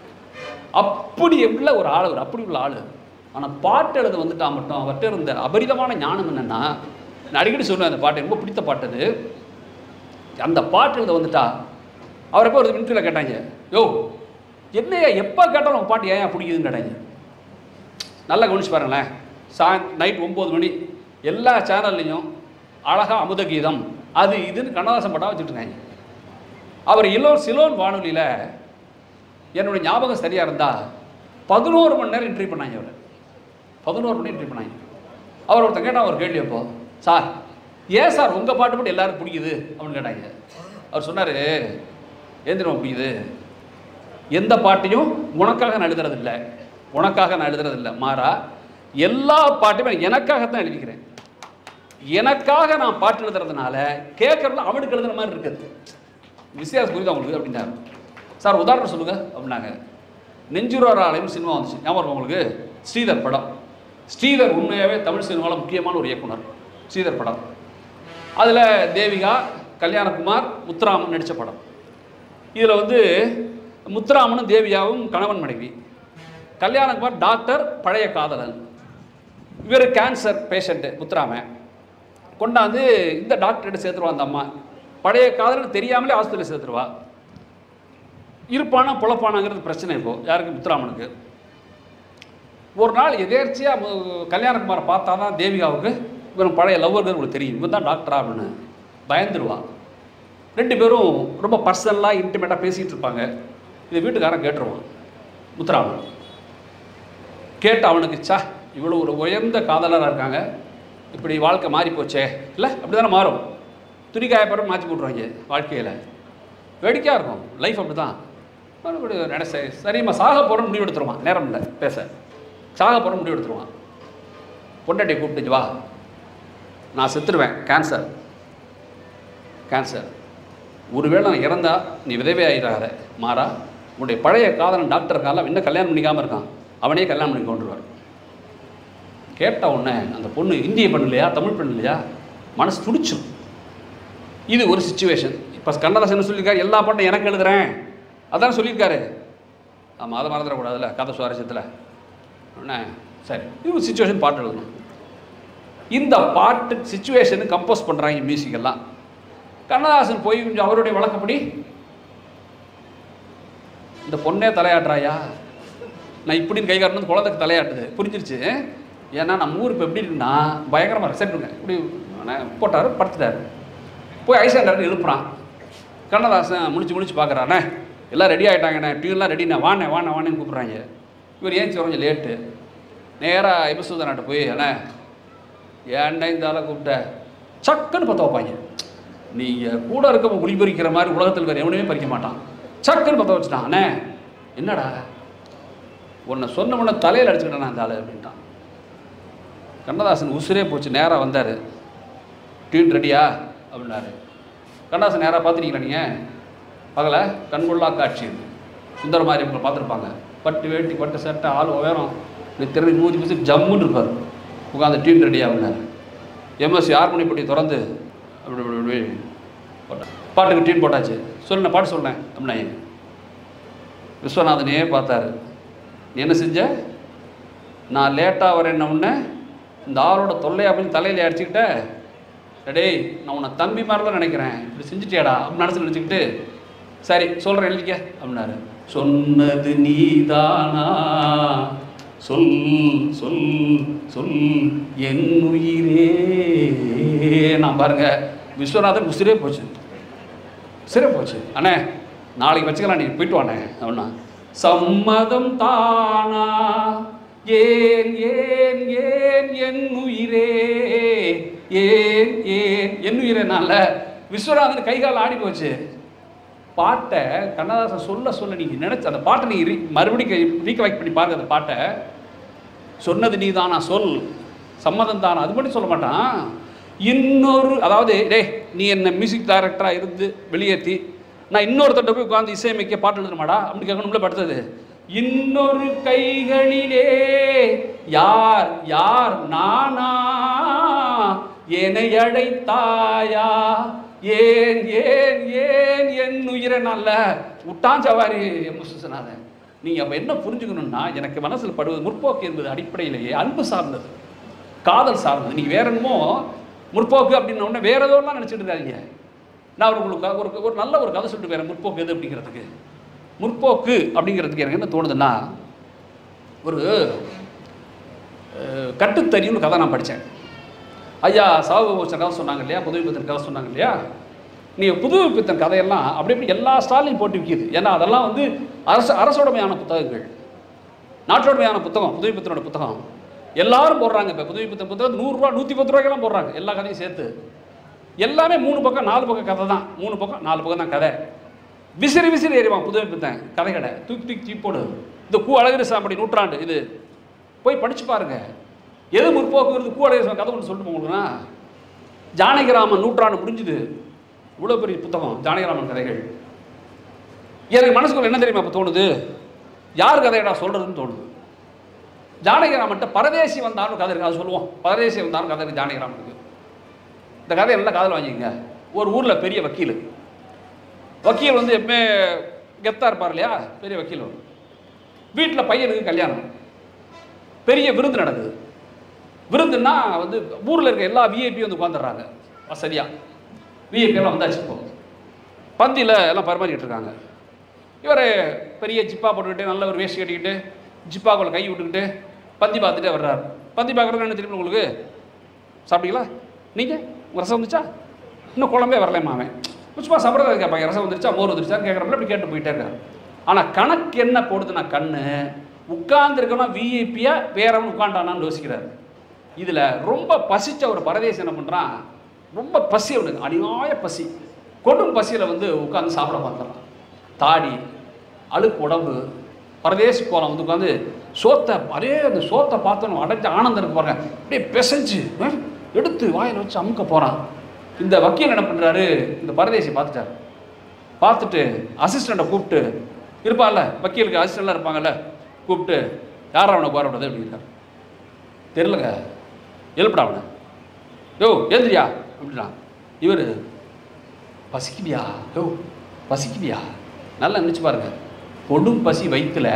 அப்படி உள்ள ஒரு ஆள் அவர் அப்படி உள்ள ஆள் ஆனால் பாட்டு எழுத வந்துட்டா மட்டும் அவர்கிட்ட இருந்த அபரிதமான ஞானம் என்னன்னா நான் அடிக்கடி சொல்லுவேன் அந்த பாட்டு ரொம்ப பிடித்த பாட்டு அது அந்த பாட்டு எழுத வந்துட்டா அவரை போய் ஒரு இன்டர்வியூவில் கேட்டாங்க யோ என்னையா எப்போ கேட்டாலும் உன் பாட்டு ஏன் பிடிக்குதுன்னு கேட்டாங்க நல்லா கவனிச்சு பாருங்களேன் சா நைட் ஒம்பது மணி எல்லா சேனல்லையும் அழகா அமுத கீதம் அது இதுன்னு கண்ணதாசன் படம் வச்சுட்டு இருக்காங்க அவர் இலோ சிலோன் வானொலியில் என்னுடைய ஞாபகம் சரியாக இருந்தால் பதினோரு மணி நேரம் இன்டர்வியூ பண்ணாங்க அவர் பதினோரு மணி இன்டர்வியூ பண்ணாங்க அவர் ஒருத்தன் கேட்டால் ஒரு கேள்வி அப்போ சார் ஏன் சார் உங்கள் பாட்டு மட்டும் எல்லாருக்கும் பிடிக்குது அப்படின்னு கேட்டாங்க அவர் சொன்னார் ஏன் தெரியுமா பிடிக்குது எந்த பாட்டையும் உனக்காக நான் எழுதுறது இல்லை உனக்காக நான் எழுதுறது இல்லை மாறா எல்லா பாட்டுமே எனக்காகத்தான் எழுதிக்கிறேன் எனக்காக நான் பாட்டு எழுதுறதுனால கேட்கறதுல அவனுக்கு எழுதுற மாதிரி இருக்குது வித்தியாசம் புரியுதா உங்களுக்கு அப்படின்னாரு சார் உதாரணம் சொல்லுங்க அப்படின்னாங்க நெஞ்சுரோர் ஆலயம் சினிமா வந்துச்சு ஞாபகம் இருக்கா உங்களுக்கு ஸ்ரீதர் படம் ஸ்ரீதர் உண்மையாகவே தமிழ் சினிமாவில் முக்கியமான ஒரு இயக்குனர் ஸ்ரீதர் படம் அதில் தேவிகா கல்யாணகுமார் முத்துராமன் நடித்த படம் இதில் வந்து முத்துராமனும் தேவியாவும் கணவன் மனைவி கல்யாணகுமார் டாக்டர் பழைய காதலன் இவர் கேன்சர் பேஷண்ட்டு முத்துராமன் கொண்டாந்து இந்த டாக்டர்கிட்ட சேர்த்துருவா அந்த அம்மா பழைய காதலன் தெரியாமலே ஆஸ்பத்திரியில் சேர்த்துருவா இருப்பானா பொழப்பானாங்கிறது பிரச்சனை இப்போ யாருக்கு முத்துராமனுக்கு ஒரு நாள் எதேர்ச்சியாக கல்யாணகுமாரை பார்த்தா தான் தேவிகாவுக்கு இவன் பழைய லவ்வர்கள் உங்களுக்கு தெரியும் இவன் தான் டாக்டரா அப்படின்னு பயந்துருவா ரெண்டு பேரும் ரொம்ப பர்சனலாக இன்டிமேட்டாக பேசிகிட்டு இருப்பாங்க இதை வீட்டுக்காரன் கேட்டுருவான் முத்துராமன் கேட்டு அவனுக்கு சா இவ்வளோ ஒரு உயர்ந்த காதலராக இருக்காங்க இப்படி வாழ்க்கை மாறி போச்சே இல்லை அப்படி தானே மாறும் துணி காயப்பறம் மாற்றி போட்டுருவாங்க வாழ்க்கையில் வேடிக்கையாக இருக்கும் லைஃப் அப்படி தான் மறுபடியும் நினைச்ச சரிம்மா சாக போகிறோன்னு முடிவு எடுத்துருவான் நேரம் இல்லை பேச சாக போகிறோன்னு முடிவு எடுத்துருவான் பொண்டாட்டியை கூப்பிட்டு வா நான் செத்துருவேன் கேன்சர் கேன்சர் ஒருவேளை நான் இறந்தா நீ விதவை ஆயிடாத மாறா உன்னுடைய பழைய காதலன் டாக்டர் இருக்கான்ல இன்னும் கல்யாணம் பண்ணிக்காமல் இருக்கான் அவனே கல்யாணம் பண்ணி கொண்டுருவார் கேட்ட உடனே அந்த பொண்ணு இந்திய பெண் இல்லையா தமிழ் பெண் இல்லையா மனசு துடிச்சும் இது ஒரு சுச்சுவேஷன் இப்போ கண்ணதாசன் என்ன சொல்லியிருக்காரு எல்லா பாட்டும் எனக்கு எழுதுறேன் அதான் சொல்லியிருக்காரு ஆமாம் அதை மறந்துடக்கூடாதுல்ல கதை சுவாரஸ்யத்தில் உடனே சரி இது ஒரு சுச்சுவேஷன் பாட்டு எழுதணும் இந்த பாட்டு சுச்சுவேஷனு கம்போஸ் பண்ணுறாங்க மியூசிக் எல்லாம் கண்ணதாசன் போய் கொஞ்சம் அவருடைய வழக்கப்படி இந்த பொண்ணே தலையாட்டுறாயா நான் இப்படின்னு கை காட்டணும் குழந்தைக்கு தலையாட்டுது புரிஞ்சிருச்சு ஏன்னா நம்ம ஊர் இப்போ எப்படி இருக்குன்னா பயங்கரமாக ரிசெப்ட்டுங்க இப்படி ஆனா போட்டார் படுத்துட்டார் போய் ஐசாண்டாரு எழுப்புறான் கண்ணதாசன் முழிச்சு முழிச்சு பார்க்குறானே எல்லாம் ரெடி ஆகிட்டாங்கண்ணே டியூன்லாம் ரெடிண்ணே வாண்ணே வாண்ணே வாண்ணேன்னு கூப்பிட்றாங்க இவர் ஏன் கொஞ்சம் லேட்டு நேராக இபசூதனாட்ட போய் அண்ணே ஏன்டா இந்த ஆளை கூப்பிட்ட சக்குன்னு பற்ற வைப்பாங்க நீங்கள் கூட இருக்க குழி பறிக்கிற மாதிரி உலகத்தில் வேறு எவனுமே பறிக்க மாட்டான் சக்குன்னு பற்ற வச்சுட்டான் அண்ணே என்னடா உன்னை சொன்ன உடனே தலையில் அடிச்சுக்கிட்டேன் அந்த ஆள் அப்படின்ட்டான் கண்ணதாசன் உசுரே போச்சு நேராக வந்தார் டியூன் ரெடியா அப்படின்னாரு கண்ணதாசன் நேராக பார்த்துட்டீங்களா நீங்கள் பகல கண்கொள்ளா காட்சி இது சுந்தர மாதிரி உங்களை பார்த்துருப்பாங்க பட்டு வேட்டி பட்டு சட்டை ஆள் உயரம் இப்படி திறந்து மூஞ்சி பிடிச்சி ஜம்முன்னு இருப்பார் உட்காந்து டியூன் ரெடியா அப்படின்னாரு எம்எஸ்சி ஹார்மோனி பட்டி திறந்து அப்படி இப்படி இப்படி போட்டேன் பாட்டுக்கு டியூன் போட்டாச்சு சொல்லுண்ணே பாட்டு சொல்லேன் அப்படின்னா விஸ்வநாதனையே பார்த்தாரு நீ என்ன செஞ்ச நான் லேட்டாக வரேன்ன உடனே இந்த ஆளோட தொல்லையா போய் தலையில் அடிச்சுக்கிட்ட டேய் நான் உன்னை தம்பி மாதிரிலாம் நினைக்கிறேன் இப்படி செஞ்சுட்டியாடா அப்படின்னு நினச்சி நினச்சிக்கிட்டு சரி சொல்கிறேன் எழுதிக்க அப்படின்னாரு சொன்னது நீதானா சொல் சொல் சொல் என் உயிரே நான் பாருங்க விஸ்வநாதன் உசிரே போச்சு சரி போச்சு அண்ணே நாளைக்கு வச்சுக்கலாம் நீ போயிட்டு வாண்ணே அப்படின்னா சம்மதம் தானா ஏன் ஏன் ஏன் என் உயிரே ஏன் ஏன் என் உயிரேனால விஸ்வநாதன் கை கால் ஆடி போச்சு பாட்டை கண்ணதாசன் சொல்ல சொல்ல நீங்கள் நினச்ச அந்த பாட்டை நீங்கள் மறுபடியும் ரீகலெக்ட் பண்ணி பாருங்க அந்த பாட்டை சொன்னது நீ தானா சொல் சம்மதம் தானா அது மட்டும் சொல்ல மாட்டான் இன்னொரு அதாவது டேய் நீ என்ன மியூசிக் டைரக்டராக இருந்து வெளியேற்றி நான் இன்னொருத்தட்ட போய் உட்காந்து இசையமைக்க பாட்டு எழுதுமாடா அப்படின்னு கேட்கணும்ல படுத்தது இன்னொரு கைகளிலே யார் யார் நானா என்னை அழைத்தாயா ஏன் ஏன் ஏன் என் உயிரை நல்ல விட்டான் சவாரி எம் சுசநாதன் நீங்கள் அப்போ என்ன புரிஞ்சுக்கணும்னா எனக்கு மனசில் படுவது முற்போக்கு என்பது அடிப்படையிலேயே அன்பு சார்ந்தது காதல் சார்ந்தது நீங்கள் வேற என்னமோ முற்போக்கு அப்படின்ன உடனே வேற ஏதோலாம் நினச்சிட்டு இருக்காதீங்க நான் ஒரு உங்களுக்கு ஒரு ஒரு நல்ல ஒரு கதை சொல்லிட்டு வேறு முற்போக்கு எது அப்படிங்கிறதுக்கு முற்போக்கு அப்படிங்கிறதுக்கு எனக்கு என்ன தோணுதுன்னா ஒரு அஹ், கட்டுத்தறின்னு கதை நான் படித்தேன் ஐயா சாவு பித்தன் கதை சொன்னாங்க இல்லையா புதுவை பித்தன் கதை சொன்னாங்க இல்லையா நீங்கள் புதுவை பித்தன் கதையெல்லாம் அப்படி இப்படி எல்லா ஸ்டாலையும் போட்டு விற்கிது ஏன்னா அதெல்லாம் வந்து அரசு அரசுடைமையான புத்தகங்கள் நாட்டோடைமையான புத்தகம் புதுவை பித்தனோட புத்தகம் எல்லாரும் போடுறாங்க இப்போ புதுவை பித்தன் புத்தகம் நூறுரூவா நூற்றி பத்து ரூபாய்க்கெல்லாம் போடுறாங்க எல்லா கதையும் சேர்த்து எல்லாமே மூணு பக்கம் நாலு பக்கம் கதை தான் மூணு பக்கம் நாலு பக்கம் தான் கதை விசிறி விசிறி ஏறிவான் புதுவை பித்தன் கதை கடை தூக்கி தூக்கி தூக்கி போடு இந்த கூ அழகிரி சாம்படி நூற்றாண்டு இது போய் படிச்சு பாருங்க எது முற்போக்குங்கிறது கூ அழகிரி சாமி கதை ஒன்று சொல்லிட்டு போங்கன்னா ஜானகிராமன் நூற்றாண்டு முடிஞ்சுது இவ்வளோ பெரிய புத்தகம் ஜானகிராமன் கதைகள் எனக்கு மனசுக்குள்ள என்ன தெரியுமா இப்போ தோணுது யார் கதையடா சொல்கிறதுன்னு தோணுது ஜானகிராமன்ட்ட பரதேசி வந்தான்னு கதை இருக்கு அது சொல்லுவோம் பரதேசி வந்தான்னு கதை இருக்கு ஜானகிராமனுக்கு இந்த கதையை நல்லா காதில் வாங்கிக்கங்க ஒரு ஊரில் பெரிய வக்கீல் வக்கீல் வந்து எப்பவுமே கெத்தாக இருப்பார் இல்லையா பெரிய வக்கீல் வீட்டில் பையனுக்கு கல்யாணம் பெரிய விருந்து நடக்குது விருந்துன்னா வந்து ஊரில் இருக்க எல்லா விஐபி வந்து உட்காந்துடுறாங்க வசதியாக விஐபி எல்லாம் வந்தாச்சு இப்போ பந்தியில் எல்லாம் பரிமாறிக்கிட்டு இருக்காங்க இவர் பெரிய ஜிப்பா போட்டுக்கிட்டு நல்ல ஒரு வேஷ்டி கட்டிக்கிட்டு ஜிப்பாக்குள்ள கை விட்டுக்கிட்டு பந்தி பார்த்துட்டே வர்றாரு பந்தி பார்க்குறது என்ன தெரியுமா உங்களுக்கு சாப்பிட்டீங்களா நீங்கள் உங்கள் ரசம் வந்துச்சா இன்னும் குழம்பே வரலையம்மா அவன் சும்மா சாப்பிட்றது கேட்பாங்க ரசம் வந்துருச்சா மோர் வந்துருச்சா கேட்குறப்ப அப்படி கேட்டு போயிட்டே இருக்காரு ஆனால் கணக்கு என்ன போடுதுன்னா கண்ணு உட்கார்ந்துருக்கணும் விஐபியாக வேறவன் உட்காண்டானான்னு யோசிக்கிறாரு இதில் ரொம்ப பசிச்ச ஒரு பரதேசி என்ன பண்ணுறான் ரொம்ப பசி அவனுக்கு அநியாய பசி கொடும் பசியில் வந்து உட்காந்து சாப்பிட பார்த்துறான் தாடி அழுக்கு உடம்பு பரதேசி கோலம் வந்து உட்காந்து சோத்தை அதே அந்த சோத்தை பார்த்தோன்னு அடைஞ்ச ஆனந்தம் இருக்கு பாருங்க அப்படியே பிசைஞ்சு அஹ், எடுத்து வாயில் வச்சு அமுக்க போகிறான் இந்த வக்கீல் என்ன பண்ணுறாரு இந்த பரதேசி பார்த்துட்டாரு பார்த்துட்டு அசிஸ்டண்ட்டை கூப்பிட்டு இருப்பான்ல வக்கீலுக்கு அசிஸ்டண்ட்லாம் இருப்பாங்கல்ல கூப்பிட்டு யார் அவனை கோர விடுறது அப்படிங்கிறார் தெரிலங்க எழுப்படா அவனை யோ ஏந்திரியா அப்படின்னா இவர் பசிக்குதியா யோ பசிக்குதியா நல்லா நினச்சி பாருங்க கொடும் பசி வயிற்றுல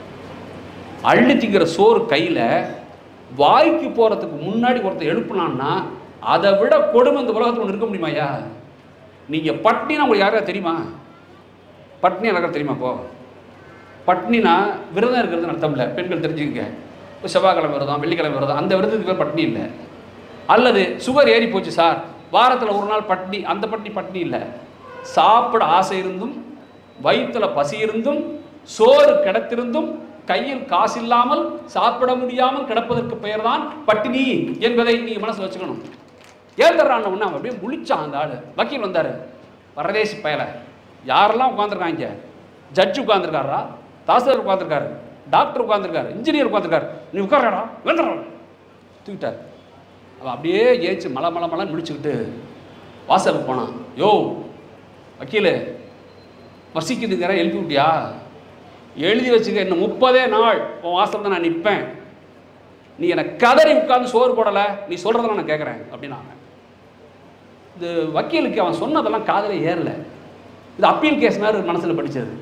அள்ளி திங்கிற சோறு கையில் வாய்க்கு போகிறதுக்கு முன்னாடி ஒருத்தர் எழுப்புனான்னா அதை விட கொடுமை இந்த உலகத்தில் ஒன்று இருக்க முடியுமாய்யா நீங்கள் பட்னினா உங்களுக்கு யாரையா தெரியுமா பட்னி நடக்கிற தெரியுமா இப்போ பட்னினா விரதம் இருக்கிறதுன்னு அர்த்தம் இல்லை பெண்கள் தெரிஞ்சுக்கங்க இப்போ செவ்வாய்க்கிழமை விரதம் வெள்ளிக்கிழமை விரதம் அந்த விரதத்துக்கு பேர் பட்னி இல்லை அல்லது சுகர் ஏறி போச்சு சார் வாரத்தில் ஒரு நாள் பட்னி அந்த பட்னி பட்னி இல்லை சாப்பிட ஆசை இருந்தும் வயிற்றுல பசி இருந்தும் சோறு கிடத்திருந்தும் கையில் காசு இல்லாமல் சாப்பிட முடியாமல் கிடப்பதற்கு பெயர்தான் பட்டினி என்பதை நீங்க மனசுல வச்சுக்கணும் ஏன் தர்றான் ஒன்று அவன் அப்படியே முழிச்சான் அந்த ஆளு வக்கீல் வந்தாரு பரதேசி பயலை யாரெல்லாம் உட்காந்துருக்காங்க ஜட்ஜு உட்காந்துருக்காரா தாசில்தார் உட்காந்துருக்காரு டாக்டர் உட்காந்துருக்காரு இன்ஜினியர் உட்காந்துருக்காரு நீ உட்காரடா வெந்துடுறா தூக்கிட்டார் அவன் அப்படியே ஏச்சு மலை மலை மலை முடிச்சுக்கிட்டு வாசலுக்கு போனான் யோ வக்கீலு வசிக்குதுங்கிற எழுப்பி விட்டியா எழுதி வச்சுக்க இன்னும் முப்பதே நாள் உன் வாசல் தான் நான் நிற்பேன் நீ எனக்கு கதறி உட்கார்ந்து சோறு போடலை நீ சொல்கிறதெல்லாம் நான் கேட்குறேன் அப்படின்னாங்க இது வக்கீலுக்கு அவன் சொன்னதெல்லாம் காதலே ஏறல இது அப்பீல் கேஸ் மாதிரி மனசில் படித்தது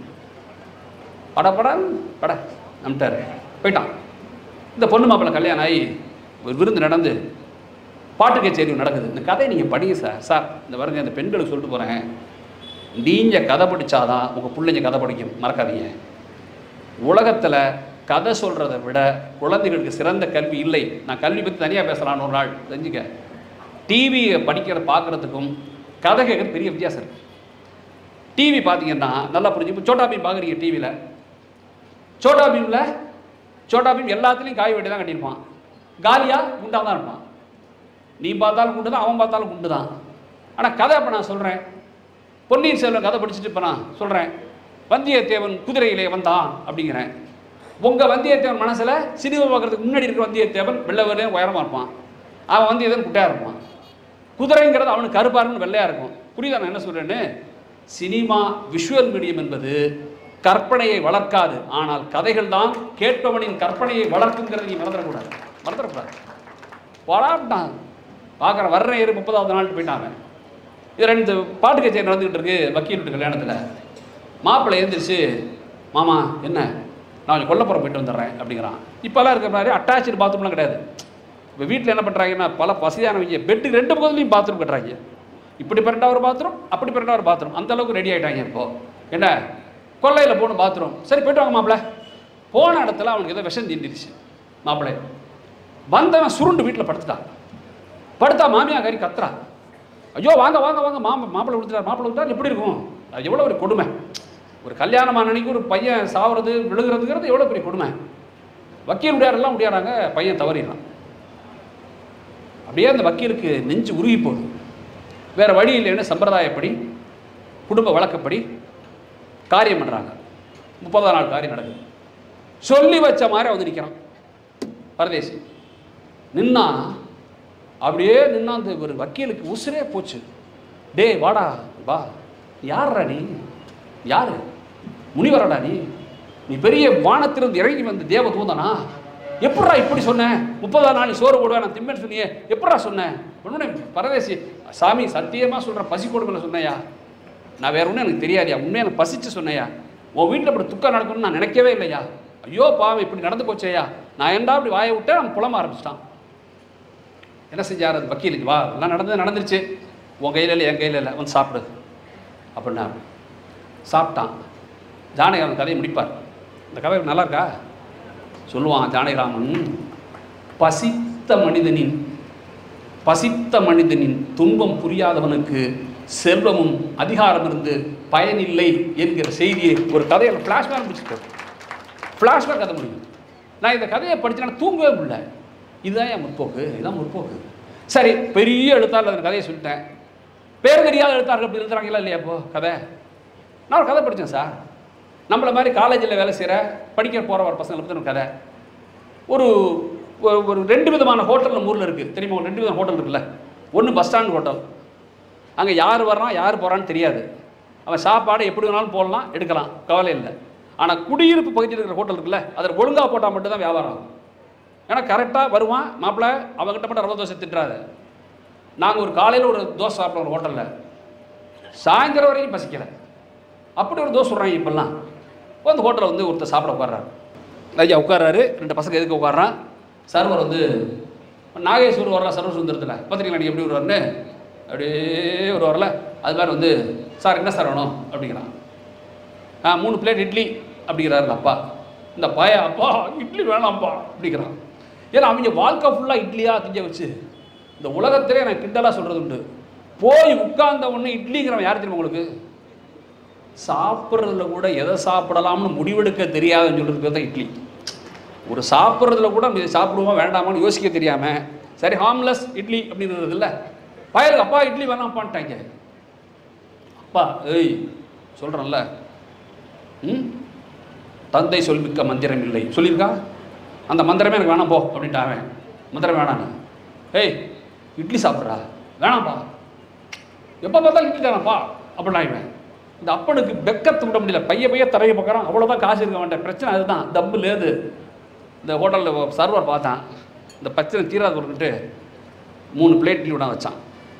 பட பட பட நம்பிட்டாரு போயிட்டான் இந்த பொண்ணு மாப்பிள்ளை கல்யாணம் ஆகி ஒரு விருந்து நடந்து பாட்டு கச்சேரி நடக்குது இந்த கதையை நீங்கள் படிங்க சார் சார் இந்த பாருங்க இந்த பெண்களுக்கு சொல்லிட்டு போகிறேன் நீங்கள் கதை படித்தாதான் உங்கள் பிள்ளைங்க கதை படிக்கும் மறக்காதீங்க உலகத்தில் கதை சொல்கிறத விட குழந்தைகளுக்கு சிறந்த கல்வி இல்லை நான் கல்வி பற்றி தனியாக பேசலான்னு ஒரு நாள் தெரிஞ்சுக்க டிவியை படிக்கிறத பார்க்குறதுக்கும் கதை கேட்குறது பெரிய வித்தியாசம் இருக்குது டிவி பார்த்தீங்கன்னா நல்லா புரிஞ்சு இப்போ சோட்டா பீம் பார்க்குறீங்க டிவியில் சோட்டா பீமில் சோட்டா பீம் எல்லாத்துலேயும் காய் வெட்டி தான் கட்டியிருப்பான் காலியாக குண்டாக தான் இருப்பான் நீ பார்த்தாலும் குண்டு தான் அவன் பார்த்தாலும் குண்டு தான் ஆனால் கதை இப்போ நான் சொல்கிறேன் பொன்னியின் செல்வன் கதை படிச்சுட்டு இப்போ நான் சொல்கிறேன் வந்தியத்தேவன் குதிரையிலே வந்தான் அப்படிங்கிறேன் உங்கள் வந்தியத்தேவன் மனசில் சினிமா பார்க்குறதுக்கு முன்னாடி இருக்கிற வந்தியத்தேவன் வெள்ளை உயரமாக இருப்பான் அவன் வந்தியத்தேவன் குட்டையாக இருப்பான் குதிரைங்கிறது அவனுக்கு கருப்பாக இருக்கும் வெள்ளையாக இருக்கும் புரியுதா நான் என்ன சொல்கிறேன்னு சினிமா விஷுவல் மீடியம் என்பது கற்பனையை வளர்க்காது ஆனால் கதைகள் தான் கேட்பவனின் கற்பனையை வளர்க்குங்கிறத நீ மறந்துடக்கூடாது மறந்துடக்கூடாது போடாட்டான் பார்க்குற வர்ற ஏறு முப்பதாவது நாள் போயிட்டாங்க இது ரெண்டு பாட்டு கச்சேரி நடந்துக்கிட்டு இருக்கு வக்கீல் வீட்டு கல்யாணத்தில் மாப்பிள்ளை எழுந்திரிச்சு மாமா என்ன நான் கொஞ்சம் கொல்லப்புறம் போயிட்டு வந்துடுறேன் அப்படிங்கிறான் இப்போல்லாம் இருக்கிற மாதிரி அட்டாச்சு பாத்ரூம்லாம் கிடையாது இப்போ வீட்டில் என்ன பண்ணுறாங்கன்னா பல வசதியானவங்க பெட்டுக்கு ரெண்டு பக்கத்துலையும் பாத்ரூம் கட்டுறாங்க இப்படி பிறண்டா ஒரு பாத்ரூம் அப்படி பிறண்டா ஒரு பாத்ரூம் அந்த அளவுக்கு ரெடி ஆகிட்டாங்க இப்போ என்ன கொல்லையில் போகணும் பாத்ரூம் சரி போயிட்டு வாங்க மாப்பிள்ளை போன இடத்துல அவனுக்கு ஏதோ விஷம் தீண்டிருச்சு மாப்பிள்ளை வந்தவன் சுருண்டு வீட்டில் படுத்துட்டான் படுத்தா மாமியா கறி கத்துறா ஐயோ வாங்க வாங்க வாங்க மாமா மாப்பிள்ளை கொடுத்துட்டார் மாப்பிள்ளை கொடுத்தா எப்படி இருக்கும் அது எவ்வளோ ஒரு கொடுமை ஒரு கல்யாணமான அன்னைக்கு ஒரு பையன் சாவுறது விழுகிறதுங்கிறது எவ்வளோ பெரிய கொடுமை வக்கீல் முடியாரெல்லாம் முடியாறாங்க பையன் தவறிடுறான் அப்படியே அந்த வக்கீலுக்கு நெஞ்சு உருகி போகுது வேறு வழி இல்லைன்னு சம்பிரதாயப்படி குடும்ப வழக்கப்படி காரியம் பண்ணுறாங்க முப்பதாம் நாள் காரியம் நடக்குது சொல்லி வச்ச மாதிரி வந்து நிற்கிறான் பரதேசி நின்னா அப்படியே நின்னா அந்த ஒரு வக்கீலுக்கு உசுரே போச்சு டேய் வாடா வா யார்ரா நீ யாரு முனிவரடா நீ நீ பெரிய வானத்திலிருந்து இறங்கி வந்த தேவ தூதனா எப்பட்றா இப்படி சொன்னேன் முப்பதாம் நாள் நீ சோறு போடுவேன் நான் திம்பேன்னு சொன்னியே எப்பட்றா சொன்னேன் ஒன்று பரதேசி சாமி சத்தியமாக சொல்கிறேன் பசி கொடுமையில் சொன்னையா நான் வேற ஒன்றும் எனக்கு தெரியாதியா உண்மையாக எனக்கு பசிச்சு சொன்னையா உன் வீட்டில் இப்படி துக்கம் நடக்கணும்னு நான் நினைக்கவே இல்லையா ஐயோ பாவம் இப்படி நடந்து போச்சேயா நான் ஏன்டா இப்படி வாயை விட்டேன் அவன் புலம்ப ஆரம்பிச்சிட்டான் என்ன செஞ்சார் அது வக்கீலுக்கு வா எல்லாம் நடந்தது நடந்துருச்சு உன் கையில் இல்லை என் கையில் இல்லை வந்து சாப்பிடு அப்படின்னா சாப்பிட்டான் ஜானகிராமன் கதையை முடிப்பார் இந்த கதை நல்லா இருக்கா சொல்லுவான் ஜானகிராமன் பசித்த மனிதனின் பசித்த மனிதனின் துன்பம் புரியாதவனுக்கு செல்வமும் அதிகாரம் இருந்து பயனில்லை என்கிற செய்தியை ஒரு கதையில் ஃப்ளாஷ்பேக் முடிச்சுட்டார் ஃப்ளாஷ்பேக் கதை முடியும் நான் இந்த கதையை படிச்சேன்னா தூங்கவே முடியல இதுதான் என் முற்போக்கு இதுதான் முற்போக்கு சரி பெரிய எழுத்தாளர் அந்த கதையை சொல்லிட்டேன் பேர் தெரியாத எழுத்தாளர்கள் அப்படி எழுதுறாங்களா இல்லையா இப்போ கதை நான் ஒரு கதை படித்தேன் சார் நம்மள மாதிரி காலேஜில் வேலை செய்கிற படிக்க போகிற ஒரு பசங்களை பற்றி ஒரு கதை ஒரு ஒரு- ஒரு ரெண்டு விதமான ஹோட்டல் நம்ம ஊரில் இருக்குது தெரியுமா ஒரு ரெண்டு விதமான ஹோட்டல் இருக்குல்ல ஒன்று பஸ் ஸ்டாண்ட் ஹோட்டல் அங்கே யார் வர்றான் யார் போகிறான்னு தெரியாது அவன் சாப்பாடு எப்படி வேணாலும் போடலாம் எடுக்கலாம் கவலை இல்லை ஆனால் குடியிருப்பு பகுதியில் இருக்கிற ஹோட்டல் இருக்குல்ல அதில் ஒழுங்காக போட்டால் மட்டும்தான் வியாபாரம் ஆகும் ஏன்னா கரெக்டாக வருவான் மாப்பிள்ளை அவங்ககிட்ட மட்டும் ரவ தோசை திட்டுறாரு நாங்கள் ஒரு காலையில் ஒரு தோசை சாப்பிட்டோம் ஒரு ஹோட்டலில் சாயந்தரம் வரைக்கும் பசிக்கலை அப்படி ஒரு தோசை சொல்கிறாங்க இப்போல்லாம் வந்து ஹோட்டலில் வந்து ஒருத்தர் சாப்பிட உட்கார்றாரு ஐயா உட்கார்றாரு ரெண்டு பசங்க எதுக்கு உட்கார்றான் சர்வர் வந்து நாகேஸ்வர் வரலாம் சர்வர் சுந்தரத்தில் பார்த்துருக்கீங்களா நீங்கள் எப்படி வருவார்னு அப்படியே ஒரு வரல அது மாதிரி வந்து சார் என்ன சார் வேணும் அப்படிங்கிறான் ஆ மூணு பிளேட் இட்லி அப்படிங்கிறாரு இந்த அப்பா இந்த பய அப்பா இட்லி வேணாம்ப்பா அப்படிங்கிறான் ஏன்னா அவங்க வாழ்க்கை ஃபுல்லாக இட்லியாக திங்க வச்சு இந்த உலகத்திலே நான் கிண்டலாக சொல்கிறது உண்டு போய் உட்கார்ந்த உடனே இட்லிங்கிறவன் யார் தெரியுமா உங்களுக்கு சாப்பிட்றதுல கூட எதை சாப்பிடலாம்னு முடிவெடுக்க தெரியாதுன்னு சொல்கிறது பேர் தான் இட்லி ஒரு சாப்பிட்றதுல கூட நம்ம இதை சாப்பிடுவோமா வேண்டாமான்னு யோசிக்க தெரியாமல் சரி ஹார்ம்லெஸ் இட்லி அப்படின்றது இல்லை பயலுக்கு அப்பா இட்லி வேணாம்ப்பான்ட்டாங்க அப்பா ஏய் சொல்கிறேன்ல ம் தந்தை சொல்மிக்க மந்திரம் இல்லை சொல்லியிருக்கா அந்த மந்திரமே எனக்கு வேணாம் போ அப்படின்ட்டான் மந்திரம் வேணான்னு ஏய் இட்லி சாப்பிட்றா வேணாம்ப்பா எப்போ பார்த்தாலும் இட்லி தானப்பா அப்படின்னா இவன் இந்த அப்பனுக்கு வெக்கத்தை விட முடியல பைய பைய தரையை பார்க்குறான் அவ்வளோதான் காசு இருக்க வேண்டாம் பிரச்சனை அதுதான் தப்பு லேது இந்த ஹோட்டலில் சர்வர் பார்த்தான் இந்த பிரச்சனை தீராது கொடுத்துட்டு மூணு பிளேட் இட்லி விட வச்சான்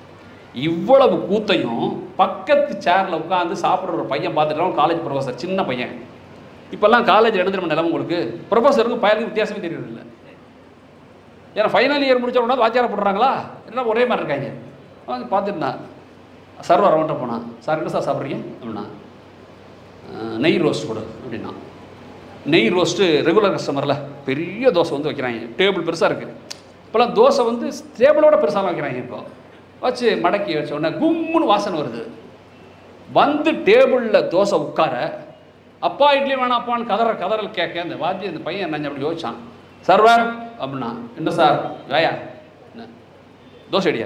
இவ்வளவு கூத்தையும் பக்கத்து சேரில் உட்காந்து சாப்பிட்ற ஒரு பையன் பார்த்துட்டு காலேஜ் ப்ரொஃபஸர் சின்ன பையன் இப்போல்லாம் காலேஜ் ரெண்டு தெரியுமா நிலம உங்களுக்கு ப்ரொஃபஸருக்கும் பையனுக்கும் வித்தியாசமே தெரியறதில்ல ஏன்னா ஃபைனல் இயர் முடிச்ச உடனே வாத்தியார போடுறாங்களா எல்லாம் ஒரே மாதிரி இருக்காங்க அவன் பார்த்துருந்தான் சர்வர் அவன்கிட்ட போனான் சார் என்ன சார் சாப்பிட்றீங்க அப்படின்னா "அஹ், நெய் ரோஸ்ட் கொடு அப்படின்னா நெய் ரோஸ்ட்டு ரெகுலர் கஸ்டமரில் பெரிய தோசை வந்து வைக்கிறாங்க டேபிள் பெருசாக இருக்குது இப்போல்லாம் தோசை வந்து டேபிளோட பெருசாக வைக்கிறாங்க இப்போ வச்சு மடக்கி வச்ச உடனே கும்முன்னு வாசனை வருது வந்து டேபிளில் தோசை உட்கார அப்பா இட்லி வேணாம் அப்பான்னு கதற கதறல் கேட்க அந்த வாத்தி அந்த பையன் என்ன அப்படி யோசிச்சான் சர்வர் அப்படின்னா என்ன சார் வேயா என்ன தோசை அடியா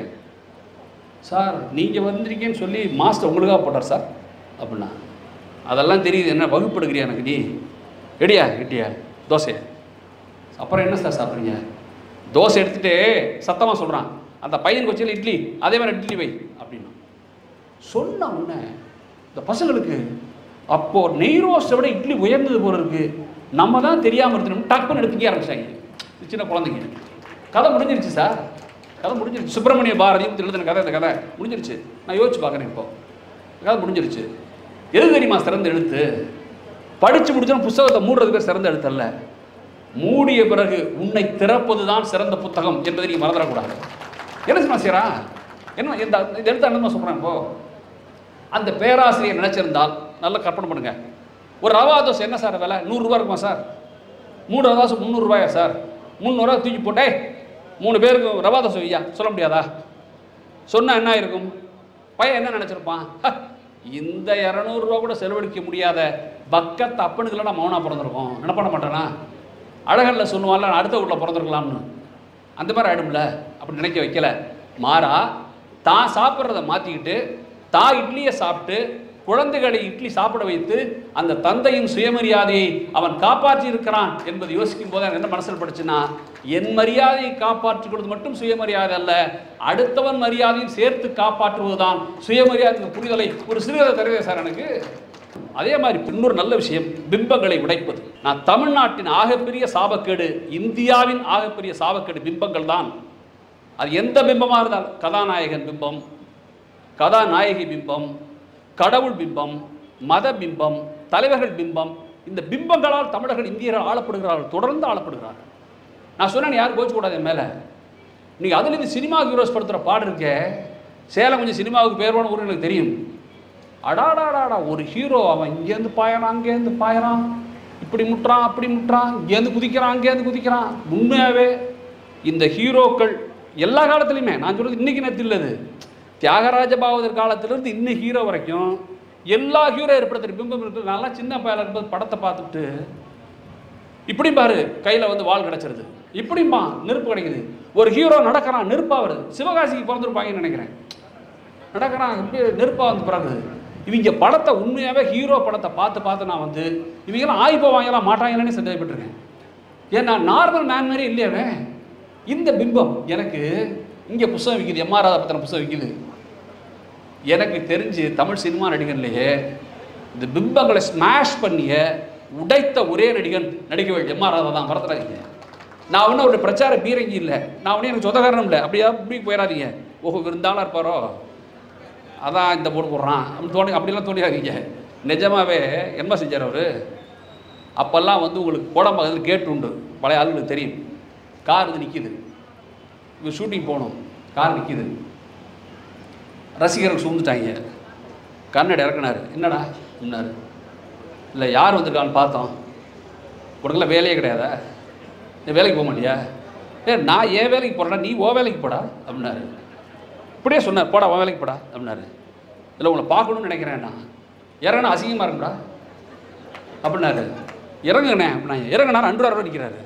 சார் நீங்கள் வந்திருக்கேன்னு சொல்லி மாஸ்டர் உங்களுக்காக போட்டார் சார் அப்படின்னா அதெல்லாம் தெரியுது என்ன வகுப்படுக்கிறியா எனக்கு நீ எடியா எட்டியா தோசையா அப்புறம் என்ன சார் சாப்பிட்றீங்க தோசை எடுத்துட்டு சத்தமாக சொல்கிறான் அந்த பையனுக்கு வச்சல இட்லி அதே மாதிரி இட்லி வை அப்படின்னா சொன்ன உடனே இந்த பசங்களுக்கு அப்போ நெய் ரோஸ்ட்டை விட இட்லி உயர்ந்தது போல இருக்கு நம்ம தான் தெரியாமல் இருந்தோம் டக்குன்னு எடுத்துக்க ஆரம்பிச்சாங்க இது சின்ன குழந்தைங்க கதை முடிஞ்சிருச்சு சார் கதை முடிஞ்சிருச்சு சுப்பிரமணிய பாரதி எழுதின கதை இந்த கதை முடிஞ்சிருச்சு நான் யோசிச்சு பார்க்குறேன் இப்போ கதை முடிஞ்சிருச்சு எது தெரியுமா சிறந்த எழுத்து படித்து முடிச்சோம் புஸ்தகத்தை மூடுறது பேர் சிறந்த எழுத்தல்ல மூடிய பிறகு உன்னை திறப்பது தான் சிறந்த புத்தகம் என்பதை நீ மறந்துடக்கூடாது என்ன சொன்னா சேரா என்ன இந்த இந்த எழுத்து என்ன சொல்கிறேன் இப்போ அந்த பேராசிரியர் நினைச்சிருந்தால் நல்லா கற்பனை பண்ணுங்க ஒரு ரவா தோசை என்ன சார் விலை நூறுரூவா இருக்குமா சார் மூணு ரவா தோசை முந்நூறுரூவாயா சார் முந்நூறுரூவா தூக்கி போட்டே மூணு பேருக்கு ரவா தோசை வையா சொல்ல முடியாதா சொன்னால் என்ன இருக்கும் பையன் என்ன நினச்சிருப்பான் "ஹ, இந்த இரநூறுவா கூட செலவழிக்க முடியாத பக்கத்து அப்பனுக்குலாம் நான் மௌனா பிறந்திருக்கோம் என்ன பண்ண மாட்டேனா அழகல்ல சொல்லுவான்ல நான் அடுத்த வீட்டில் பிறந்திருக்கலாம்னு அந்த மாதிரி ஆயிடும்ல அப்படி நினைக்க வைக்கல மாறா தான் சாப்பிட்றத மாற்றிக்கிட்டு தான் இட்லியை சாப்பிட்டு குழந்தைகளை இட்லி சாப்பிட வைத்து அந்த தந்தையின் சுயமரியாதையை அவன் காப்பாற்றி இருக்கிறான் என்பதை யோசிக்கும் போது எனக்கு என்ன மனசில் படுச்சுன்னா என் மரியாதையை காப்பாற்றிக் மட்டும் சுயமரியாதை அல்ல அடுத்தவன் மரியாதையும் சேர்த்து காப்பாற்றுவதுதான் சுயமரியாதை புரிதலை ஒரு சிறுகதை தருவே சார் எனக்கு அதே மாதிரி இன்னொரு நல்ல விஷயம் பிம்பங்களை உடைப்பது நான் தமிழ்நாட்டின் ஆகப்பெரிய சாபக்கேடு இந்தியாவின் ஆகப்பெரிய சாபக்கேடு பிம்பங்கள் தான் அது எந்த பிம்பமாக இருந்தாலும் கதாநாயகன் பிம்பம் கதாநாயகி பிம்பம் கடவுள் பிம்பம் மத பிம்பம் தலைவர்கள் பிம்பம் இந்த பிம்பங்களால் தமிழர்கள் இந்தியர்கள் ஆளப்படுகிறார்கள் தொடர்ந்து ஆளப்படுகிறார்கள் நான் சொன்னேன் யாரும் கோச்சு கூடாது என் மேலே நீங்கள் அதில் இது சினிமா ஹீரோஸ் படுத்துகிற பாடு இருக்கே சேலம் கொஞ்சம் சினிமாவுக்கு பேர் போன ஊர் எனக்கு தெரியும் அடாடாடாடா ஒரு ஹீரோ அவன் இங்கேருந்து பாயறான் அங்கேருந்து பாயறான் இப்படி முட்டுறான் அப்படி முட்டுறான் இங்கேருந்து குதிக்கிறான் அங்கேருந்து குதிக்கிறான் உண்மையாகவே இந்த ஹீரோக்கள் எல்லா காலத்துலையுமே நான் சொல்றது இன்னைக்கு நேரத்தில் இல்லை இது தியாகராஜ பாவதர் காலத்திலிருந்து இன்னும் ஹீரோ வரைக்கும் எல்லா ஹீரோ ஏற்படுத்துகிற பிம்பம் இருக்குது நல்லா சின்ன பயல இருக்கும்போது படத்தை பார்த்துட்டு இப்படி பாரு கையில் வந்து வாள் கிடச்சிருது இப்படிம்மா நெருப்பு கிடைக்குது ஒரு ஹீரோ நடக்கிறான் நெருப்பாக வருது சிவகாசிக்கு பிறந்திருப்பாங்கன்னு நினைக்கிறேன் நடக்கிறான் இப்படி நெருப்பாக வந்து பிறகுது இவங்க படத்தை உண்மையாகவே ஹீரோ படத்தை பார்த்து பார்த்து நான் வந்து இவங்கெல்லாம் ஆய் போவாங்கலாம் மாட்டாங்கன்னு சந்தேகப்பட்டிருக்கேன் ஏன்னா நார்மல் மேன் மாதிரி இல்லையாவே இந்த பிம்பம் எனக்கு இங்கே புஸ்தகம் விற்கிது எம்ஆர் ராதா பத்தின புஸ்தகம் விற்கிது எனக்கு தெரிஞ்சு தமிழ் சினிமா நடிகர்லையே இந்த பிம்பங்களை ஸ்மாஷ் பண்ணிய உடைத்த ஒரே நடிகன் நடிகர்கள் எம்ஆர் ராதா தான் மறந்துடாதீங்க நான் ஒன்றும் ஒரு பிரச்சார பீரங்கி இல்லை நான் ஒன்றும் எனக்கு சொந்தக்காரனும் இல்லை அப்படியா இப்படி போயிடாதீங்க ஓஹோ விருந்தாளா இருப்பாரோ அதான் இந்த போட்டு போடுறான் அப்படி தோணி அப்படிலாம் தோணிடாதீங்க நிஜமாவே என்ன செஞ்சார் அவர் அப்போல்லாம் வந்து உங்களுக்கு கோடம் பக்கத்தில் கேட் உண்டு பழைய ஆளுங்களுக்கு தெரியும் கார் இது நிற்கிது இவர் ஷூட்டிங் போகணும் கார் நிற்கிது ரசிகர்கள் சூழ்ந்துட்டாங்க கண்ணடை இறக்குனாரு என்னடா என்னாரு இல்லை யார் வந்திருக்கான்னு பார்த்தோம் உனக்கெல்லாம் வேலையே கிடையாதா நீ வேலைக்கு போக மாட்டியா ஏ நான் ஏன் வேலைக்கு போகிறேன்னா நீ ஓ வேலைக்கு போடா அப்படின்னாரு இப்படியே சொன்னார் போடா உன் வேலைக்கு போடா அப்படின்னாரு இல்லை உங்களை பார்க்கணும்னு நினைக்கிறேன் நான் இறங்கினா அசிங்கமாக இருக்குடா அப்படின்னாரு இறங்குங்கண்ணே அப்படின்னாங்க இறங்குனா அன்று வர நிற்கிறாரு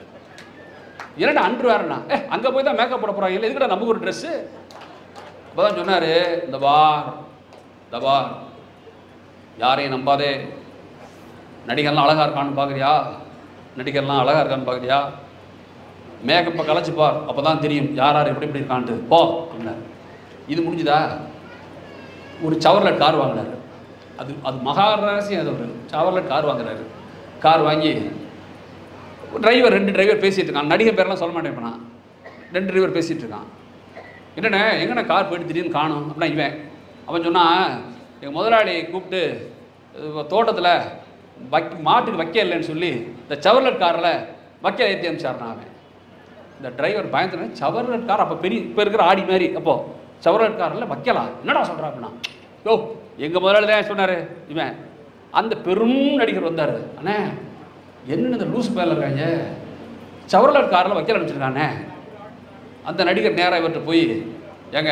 இரண்டு அன்று வேறண்ணா ஏ அங்கே போய் தான் மேக்கப் போட போகிறாங்க இல்லை எதுக்குடா நமக்கு ஒரு ட்ரெஸ்ஸு அப்போ தான் சொன்னார் இந்த பார் இந்த பார் யாரையும் நம்பாதே நடிகர்லாம் அழகாக இருக்கான்னு பார்க்குறியா நடிகர்லாம் அழகாக இருக்கான்னு பார்க்குறியா மேக்கப்பை கலைச்சு பார் அப்போ தான் தெரியும் யார் யார் எப்படி எப்படி இருக்கான்ட்டு போ அப்படின்னாரு இது முடிஞ்சுதா ஒரு சவர்லெட் கார் வாங்கினாரு அது அது மகா ரகசியம் அது ஒரு சவர்லெட் கார் வாங்குறாரு கார் வாங்கி டிரைவர் ரெண்டு டிரைவர் பேசிகிட்டு இருக்கான் நடிகர் பேரெல்லாம் சொல்ல மாட்டேன் இப்போ நான் ரெண்டு டிரைவர் பேசிகிட்டு இருக்கான் என்னண்ணே எங்கண்ணே கார் போயிட்டு திடீர்னு காணும் அப்படின்னா இவன் அவன் சொன்னான் எங்கள் முதலாளி கூப்பிட்டு தோட்டத்தில் வைக்க மாட்டுக்கு வைக்க இல்லைன்னு சொல்லி இந்த சவர்லெட் காரில் வைக்க ஏற்றி அனுப்பிச்சாருண்ணா அவன் இந்த டிரைவர் பயந்துனேன் சவர்லெட் கார் அப்போ பெரிய இப்போ இருக்கிற ஆடி மாதிரி அப்போது சவர்லெட் காரில் வைக்கலாம் என்னடா சொல்கிறா அப்படின்னா யோ எங்கள் முதலாளி தான் சொன்னார் இவன் அந்த பெரும் நடிகர் வந்தார் அண்ணே என்னென்ன இந்த லூஸ் பேரில் இருக்காங்க சவர்லெட் காரில் வைக்கல அனுப்பிச்சிருக்கானே அந்த நடிகர் நேராக இவர்கிட்ட போய் ஏங்க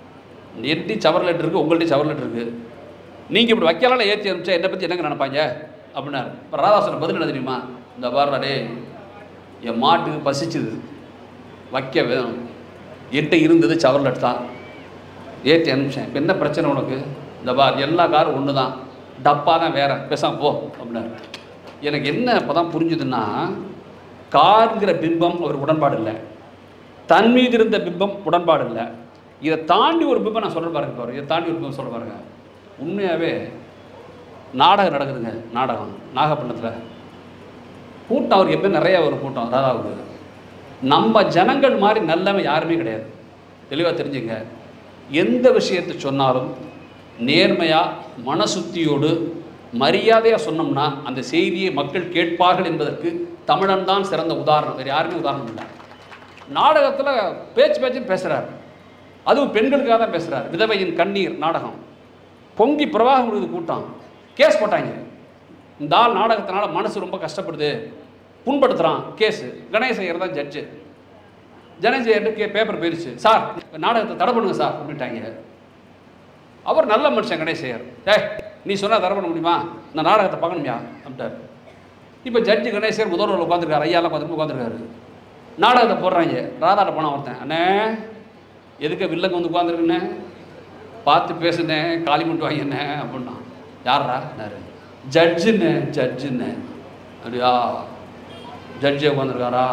என்டி சவர்லெட் இருக்குது உங்கள்கிட்ட சவர்லெட் இருக்குது நீங்கள் இப்படி வைக்கலாம் ஏற்றி அனுப்பிச்சா என்னை பற்றி என்னங்க நினைப்பாங்க அப்படின்னாரு இப்போ ராதாசன் பதில் என்ன தெரியுமா இந்த பாருடா டேய் என் மாட்டுக்கு பசிச்சுது வைக்க வேணும் என்கிட்ட இருந்தது சவர்லெட் தான் ஏற்றி அனுப்பிச்சேன் இப்போ என்ன பிரச்சனை உனக்கு இந்த பார் எல்லா காரும் ஒன்று தான் டப்பா தான் வேற பேசாம போ அப்படின்னாரு எனக்கு என்ன இப்போ தான் புரிஞ்சுதுன்னா காருங்கிற பிம்பம் அவர் உடன்பாடு இல்லை தன் மீது இருந்த பிம்பம் உடன்பாடு இல்லை இதை தாண்டி ஒரு பிம்பம் நான் சொல்ல பாருங்க பாரு இதை தாண்டி ஒரு பிம்பம் சொல்ல பாருங்க உண்மையாகவே நாடகம் நடக்குதுங்க நாடகம் நாகப்பட்டினத்தில் கூட்டம் அவருக்கு எப்போ நிறைய வரும் கூட்டம் ராதாவுக்கு நம்ம ஜனங்கள் மாதிரி நல்லவன் யாருமே கிடையாது தெளிவாக தெரிஞ்சுங்க எந்த விஷயத்தை சொன்னாலும் நேர்மையாக மனசுத்தியோடு மரியாதையாக சொன்னோம்னா அந்த செய்தியை மக்கள் கேட்பார்கள் என்பதற்கு தமிழன் தான் சிறந்த உதாரணம் வேறு யாருமே உதாரணம் இல்லை நாடகத்தில் பேச்சு பேச்சுன்னு பேசுகிறார் அதுவும் பெண்களுக்காக தான் பேசுகிறார் விதவையின் கண்ணீர் நாடகம் பொங்கி பிரவாகம் இருக்குது கூட்டம் கேஸ் போட்டாங்க இந்த ஆள் நாடகத்தினால மனசு ரொம்ப கஷ்டப்படுது புண்படுத்துகிறான் கேஸு கணேசையர் தான் ஜட்ஜு ஜனஜெயர்ட்டு கே பேப்பர் போயிருச்சு சார் நாடகத்தை தடை பண்ணுங்க சார் அப்படின்ட்டாங்க அவர் நல்ல மனுஷன் கணேசையர் ஏய் நீ சொன்னால் தடை பண்ண முடியுமா இந்த நாடகத்தை பார்க்கணுமியா அப்படின்ட்டார் இப்போ ஜட்ஜு கணேசர் முதல்வர் உட்காந்துருக்காரு ஐயாலாம் உட்காந்து உட்காந்துருக்காரு நாடகத்தை போடுறாங்க ராதாட்ட போனால் ஒருத்தன் அண்ணே எதுக்கு வில்லங்க வந்து உட்காந்துருக்குண்ணே பார்த்து பேசுனேன் காலி பண்ணிட்டு வாங்கினே அப்படின்னா யாரா என்னாரு ஜட்ஜுன்னு ஜட்ஜுன்னு அப்படியா ஜட்ஜே உட்காந்துருக்காரா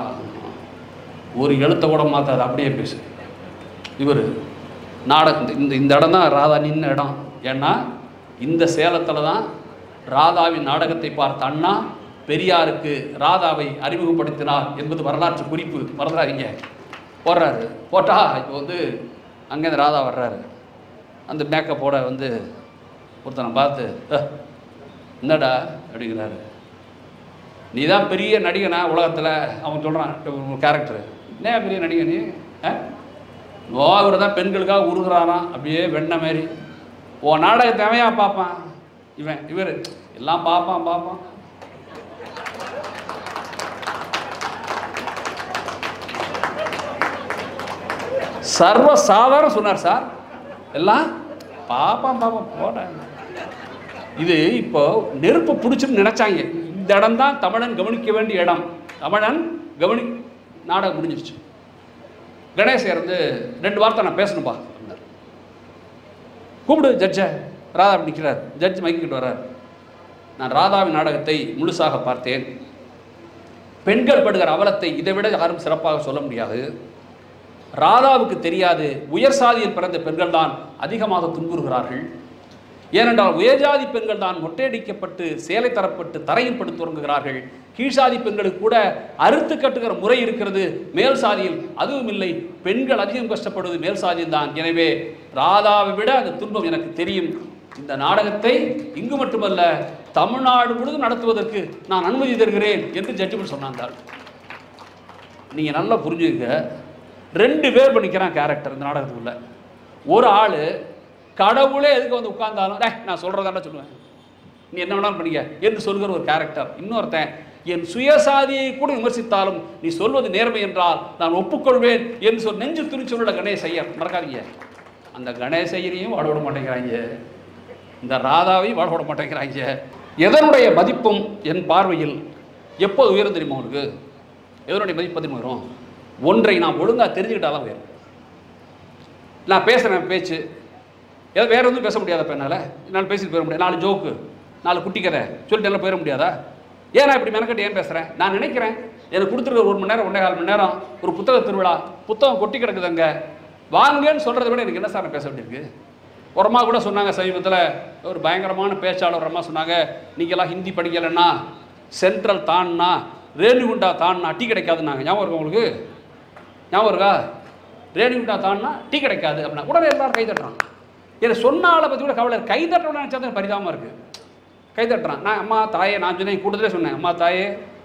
ஒரு எழுத்தை கூட மாத்தாது அப்படியே பேசு இவர் நாடகம் இந்த இந்த இடம் தான் ராதா நின்ன இடம் ஏன்னா இந்த சேலத்தில் தான் ராதாவின் நாடகத்தை பார்த்த அண்ணா பெரியாருக்கு ராதாவை அறிமுகப்படுத்தினார் என்பது வரலாற்று குறிப்பு மறந்துடாதீங்க போடுறாரு போட்டா இப்போ வந்து அங்கேருந்து ராதா வர்றாரு அந்த மேக்கப்போட வந்து ஒருத்தனை பார்த்து "அஹ், என்னடா அப்படிங்கிறாரு நீ தான் பெரிய நடிகனா உலகத்தில் அவன் சொல்கிறான் ஒரு கேரக்டர் என்ன பெரிய நடிகன் நீ ஆ ஓ இவர் தான் பெண்களுக்காக உருகுறாராம் அப்படியே வெண்ண மாதிரி ஓ நாடகத்தை தேவையா பார்ப்பான் இவன் இவர் எல்லாம் பார்ப்பான் பார்ப்பான் சர்வ சாதாரண சொன்னார் சார் எல்லாம் பாப்பான் பாப்பான் போட்டேன் இது இப்போ நெருப்பு பிடிச்சுன்னு நினைச்சாங்க இந்த இடம் தான் தமிழன் கவனிக்க வேண்டிய இடம் தமிழன் கவனி நாடகம் முடிஞ்சிருச்சு கணேசர் வந்து ரெண்டு வார்த்தை நான் பேசணும்பா அப்படின்னாரு. கூப்பிடு ஜட்ஜை ராதா அப்படி நிற்கிறார் ஜட்ஜ் மைக்கிட்டு வர்றார் நான் ராதாவின் நாடகத்தை முழுசாக பார்த்தேன் பெண்கள் படுகிற அவலத்தை இதை விட யாரும் சிறப்பாக சொல்ல முடியாது ராதாவுக்கு தெரியாது உயர் சாதியில் பிறந்த பெண்கள் தான் அதிகமாக துன்புறுகிறார்கள் ஏனென்றால் உயர்ஜாதி பெண்கள் தான் மொட்டையடிக்கப்பட்டு சேலை தரப்பட்டு தரையில் படுத்து உறங்குகிறார்கள் கீழ்சாதி பெண்களுக்கு கூட அறுத்து கட்டுகிற முறை இருக்கிறது மேல் சாதியில் அதுவும் இல்லை பெண்கள் அதிகம் கஷ்டப்படுவது மேல் சாதியில் தான் எனவே ராதாவை விட அந்த துன்பம் எனக்கு தெரியும் இந்த நாடகத்தை இங்கு மட்டுமல்ல தமிழ்நாடு முழுவதும் நடத்துவதற்கு நான் அனுமதி தருகிறேன் என்று ஜட்ஜ்மெண்ட் சொன்னாங்க நீங்கள் நல்லா புரிஞ்சுக்க ரெண்டு பேர் பண்ணிக்கிறான் கேரக்டர் இந்த நாடகத்துக்குள்ள ஒரு ஆள் கடவுளே எதுக்கு வந்து உட்கார்ந்தாலும் டேய் நான் சொல்கிறதாண்டா சொல்லுவேன் நீ என்ன வேணாலும் பண்ணிக்க என்று சொல்கிற ஒரு கேரக்டர் இன்னொருத்தன் என் சுயசாதியை கூட விமர்சித்தாலும் நீ சொல்வது நேர்மை என்றால் நான் ஒப்புக்கொள்வேன் என்று சொல் நெஞ்சு துணிச்சொல்ல கணேசையர் மறக்காதீங்க அந்த கணேசையரையும் வாட விட மாட்டேங்கிறாங்க இந்த ராதாவை வாழ விட மாட்டேங்கிறாங்க எதனுடைய மதிப்பும் என் பார்வையில் எப்போது உயரும் தெரியுமா உங்களுக்கு எதனுடைய மதிப்பு அதிகமாக வரும் ஒன்றை நாம் ஒழுங்காக தெரிஞ்சுக்கிட்டாதான் உயரும் நான் பேசுகிறேன் பேச்சு ஏதோ வேற எதுவும் பேச முடியாதா இப்போ என்னால் என்னால் பேசிட்டு போயிட முடியாது நாலு ஜோக்கு நாலு குட்டி கதை சொல்லிட்டு எல்லாம் போயிட முடியாதா ஏன் நான் இப்படி மெனக்கட்டு ஏன் பேசுகிறேன் நான் நினைக்கிறேன் எனக்கு கொடுத்துருக்க ஒரு மணி நேரம் ஒன்றே கால் மணி நேரம் ஒரு புத்தக திருவிழா புத்தகம் கொட்டி கிடக்குதுங்க வாங்கன்னு சொல்கிறத விட எனக்கு என்ன சார் பேச வேண்டியிருக்கு ஒரு அம்மா கூட சொன்னாங்க சமீபத்தில் ஒரு பயங்கரமான பேச்சாளர் ஒரு அம்மா சொன்னாங்க நீங்களாம் ஹிந்தி படிக்கலைன்னா சென்ட்ரல் தான்னா ரேணுகுண்டா தான்னா டீ கிடைக்காதுன்னாங்க ஞாபகம் இருக்கா உங்களுக்கு ஞாபகம் இருக்கா ரேணுகுண்டா தான்னா டீ கிடைக்காது அப்படின்னா உடனே எல்லாரும் கை தட்டுறாங்க என்னை சொன்ன ஆளை பற்றி கூட கவலை இல்லை. கை தட்டணும்னு நினச்சா தான் பரிதாபமாக இருக்குது கை தட்டுறான் நான் அம்மா தாயே நான் சொன்னேன் கூட்டத்திலே சொன்னேன் அம்மா தாயே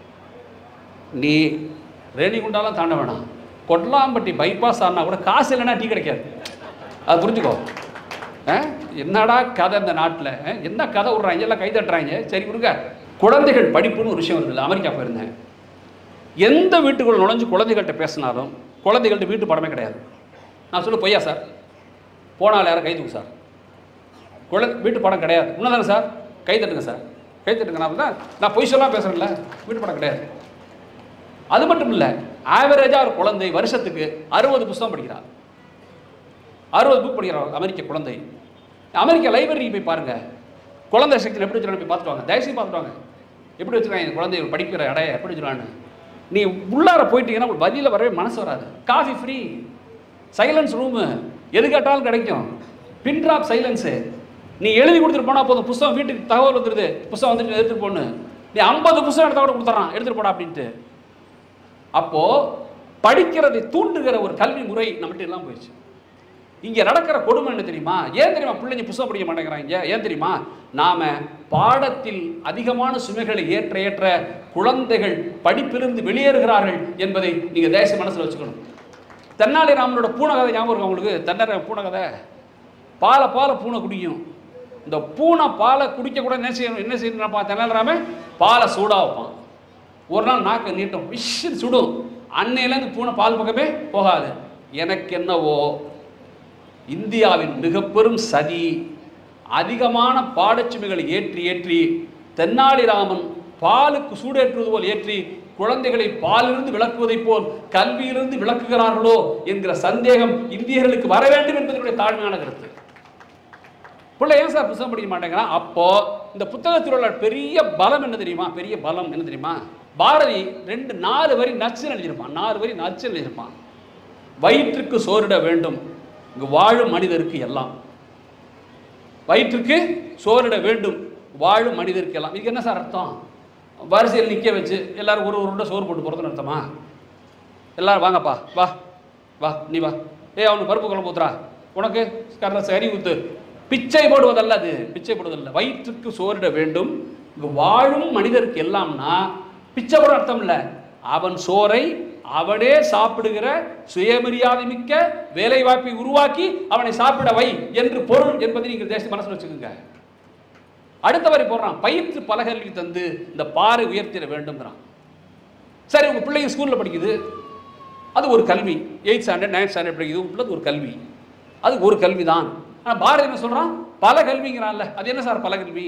நீ ரேணிகுண்டாலாம் தாண்ட வேணாம் கொட்லாம்பட்டி பைபாஸ் ஆனா கூட காசு இல்லைன்னா டீ கிடைக்காது அது புரிஞ்சுக்கோ ஆ? என்னடா கதை இந்த நாட்டில் என்ன கதை விட்றாங்க எல்லாம் கை தட்டுறாங்க சரி விடுங்க குழந்தைகள் படிப்புன்னு ஒரு விஷயம் வருது அமெரிக்கா போயிருந்தேன் எந்த வீட்டுக்குள்ள நுழைஞ்சு குழந்தைகள்கிட்ட பேசினாலும் குழந்தைகள்ட்ட வீட்டு படமே கிடையாது நான் சொல்ல பொய்யா சார் போனால் யாரும் கை தூக்கு சார் குழந்தை வீட்டு படம் கிடையாது உண்மைதானே சார் கை தட்டுங்க சார் கை தட்டுங்க நான் தான் நான் பொய் சொல்லாம பேசுகிறேன்ல வீட்டு படம் கிடையாது அது மட்டும் இல்லை ஆவரேஜாக ஒரு குழந்தை வருஷத்துக்கு அறுபது புஸ்தகம் படிக்கிறார் அறுபது புக் படிக்கிறார் அமெரிக்க குழந்தை அமெரிக்க லைப்ரரிக்கு போய் பாருங்க குழந்தை செக்ஷன் எப்படி வச்சுருக்காங்க போய் பார்த்துட்டு வாங்க தயவுசெய்து பார்த்துட்டு வாங்க எப்படி வச்சுருக்காங்க இந்த குழந்தை படிக்கிற இடைய எப்படி வச்சுருக்கான்னு நீ உள்ளார போயிட்டீங்கன்னா உங்களுக்கு வழியில் வரவே மனசு வராது காஃபி ஃப்ரீ சைலன்ஸ் ரூமு எது கேட்டாலும் கிடைக்கும் பின் ட்ராப் சைலன்ஸு நீ எழுதி கொடுத்துட்டு போனால் போதும் புஸ்தகம் வீட்டுக்கு தகவல் வந்துடுது புஸ்தகம் வந்துட்டு எடுத்துகிட்டு போன்னு நீ ஐம்பது புஸ்தகம் எடுத்தா கூட கொடுத்துட்றான் எடுத்துகிட்டு போடா அப்படின்ட்டு அப்போது படிக்கிறதை தூண்டுகிற ஒரு கல்வி முறை நம்மகிட்ட எல்லாம் போயிடுச்சு இங்கே நடக்கிற கொடுமை என்ன தெரியுமா ஏன் தெரியுமா பிள்ளைங்க புஸ்தகம் படிக்க மாட்டேங்கிறாங்க ஏன் தெரியுமா நாம பாடத்தில் அதிகமான சுமைகளை ஏற்ற ஏற்ற குழந்தைகள் படிப்பிலிருந்து வெளியேறுகிறார்கள் என்பதை நீங்க தேச மனசுல வச்சுக்கணும் தென்னாலிராமனோட பூனை கதை ஞாபகம் இருக்கா உங்களுக்கு தென்னாலிராம பூனை கதை பாலை பாலை பூனை குடிக்கும் இந்த பூனை பாலை குடிக்க கூட என்ன செய்யணும் என்ன செய்யணும் தென்னாலிராம பாலை சூடா வைப்பான் ஒரு நாள் நாக்கு நீட்டும் விஷயம் சுடும் அன்னையிலேருந்து பூனை பால் பக்கமே போகாது எனக்கு என்னவோ இந்தியாவின் மிக பெரும் சதி அதிகமான பாடச்சுமைகளை ஏற்றி ஏற்றி தென்னாலிராமன் பாலுக்கு சூடேற்றுவது போல் ஏற்றி குழந்தைகளை பாலிலிருந்து விளக்குவதைப் போல் கல்வியிலிருந்து விளக்குகிறார்களோ என்கிற சந்தேகம் இந்தியர்களுக்கு வர வேண்டும் என்பதனுடைய தாழ்மையான கருத்து பிள்ளை ஏன் சார் புத்தகம் படிக்க மாட்டேங்கிறான் அப்போ இந்த புத்தகத்தில் உள்ள பெரிய பலம் என்ன தெரியுமா பெரிய பலம் என்ன தெரியுமா பாரதி ரெண்டு நாலு வரி நச்சு எழுதியிருப்பான் நாலு வரி நச்சு எழுதியிருப்பான் வயிற்றுக்கு சோறிட வேண்டும் இங்கு வாழும் மனிதருக்கு எல்லாம் வயிற்றுக்கு சோறிட வேண்டும் வாழும் மனிதருக்கு எல்லாம் இதுக்கு என்ன சார் அர்த்தம் வரிசையில் நிற்க வச்சு எல்லாரும் ஒரு ஒரு உருண்டை சோறு போட்டு போகிறதுன்னு அர்த்தமா எல்லாரும் வாங்கப்பா வா வா நீ வா ஏய் அவனுக்கு பருப்பு குழம்பு ஊத்துறா உனக்கு கரெக்டாக சரி ஊத்து பிச்சை போடுவதல்ல அது பிச்சை போடுவதல்ல வயிற்றுக்கு சோறிட வேண்டும் இங்கு வாழும் மனிதருக்கு எல்லாம்னா பிச்சை போட அர்த்தம் இல்லை அவன் சோறை அவனே சாப்பிடுகிற சுயமரியாதை மிக்க வேலை வாய்ப்பை உருவாக்கி அவனை சாப்பிட வை என்று பொருள் என்பதை நீங்கள் தேச மனசில் வச்சுக்கோங்க அடுத்த வரி போடுறான் பயிற்று பலகல்வி தந்து இந்த பாறை உயர்த்திட வேண்டும்ங்கிறான் சரி உங்கள் பிள்ளைங்க ஸ்கூலில் படிக்குது அது ஒரு கல்வி எயிட் ஸ்டாண்டர்ட் நைன்த் ஸ்டாண்டர்ட் படிக்குது உள்ளது ஒரு கல்வி அது ஒரு கல்வி தான் ஆனால் பாரதி என்ன சொல்கிறான் பல கல்விங்கிறான்ல அது என்ன சார் பல கல்வி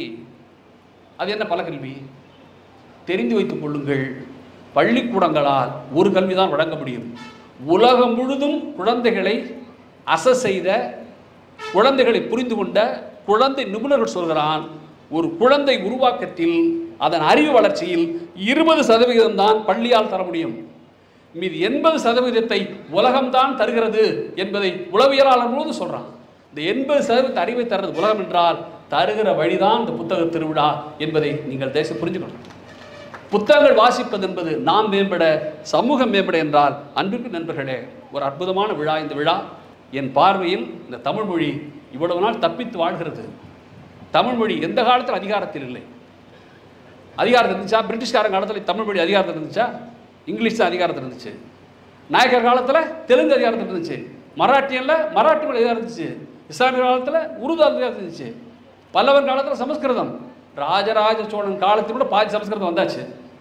அது என்ன பல கல்வி தெரிந்து வைத்துக் கொள்ளுங்கள் பள்ளிக்கூடங்களால் ஒரு கல்வி தான் வழங்க முடியும் உலகம் முழுதும் குழந்தைகளை அச செய்த குழந்தைகளை புரிந்து கொண்ட குழந்தை நிபுணர்கள் சொல்கிறான் ஒரு குழந்தை உருவாக்கத்தில் அதன் அறிவு வளர்ச்சியில் இருபது சதவிகிதம் தான் பள்ளியால் தர முடியும் மீது எண்பது சதவீதத்தை உலகம்தான் தருகிறது என்பதை உளவியலாளர் முழுவதும் சொல்றான் இந்த எண்பது சதவீத அறிவை தருவது உலகம் என்றால் தருகிற வழிதான் இந்த புத்தக திருவிழா என்பதை நீங்கள் தேசம் புரிஞ்சுக்கணும் புத்தகங்கள் வாசிப்பது என்பது நாம் மேம்பட சமூகம் மேம்பட என்றால் அன்பிற்கு நண்பர்களே ஒரு அற்புதமான விழா இந்த விழா என் பார்வையில் இந்த தமிழ் மொழி இவ்வளவு நாள் தப்பித்து வாழ்கிறது தமிழ் மொழி எந்த காலத்தில் அதிகாரத்தில் இல்லை அதிகாரத்தில் இருந்துச்சா பிரிட்டிஷ்காரன் காலத்தில் தமிழ் மொழி அதிகாரத்தில் இருந்துச்சா இங்கிலீஷ் தான் அதிகாரத்தில் இருந்துச்சு நாயக்கர் காலத்தில் தெலுங்கு அதிகாரத்தில் இருந்துச்சு மராட்டியனில் மராட்டி மொழி அதிகாரம் இருந்துச்சு இஸ்லாமிய காலத்தில் உருது அதிகாரத்தில் இருந்துச்சு பல்லவர் காலத்தில் சமஸ்கிருதம் ராஜராஜ சோழன் காலத்தில் கூட பாதி சமஸ்கிருதம் வந்தாச்சு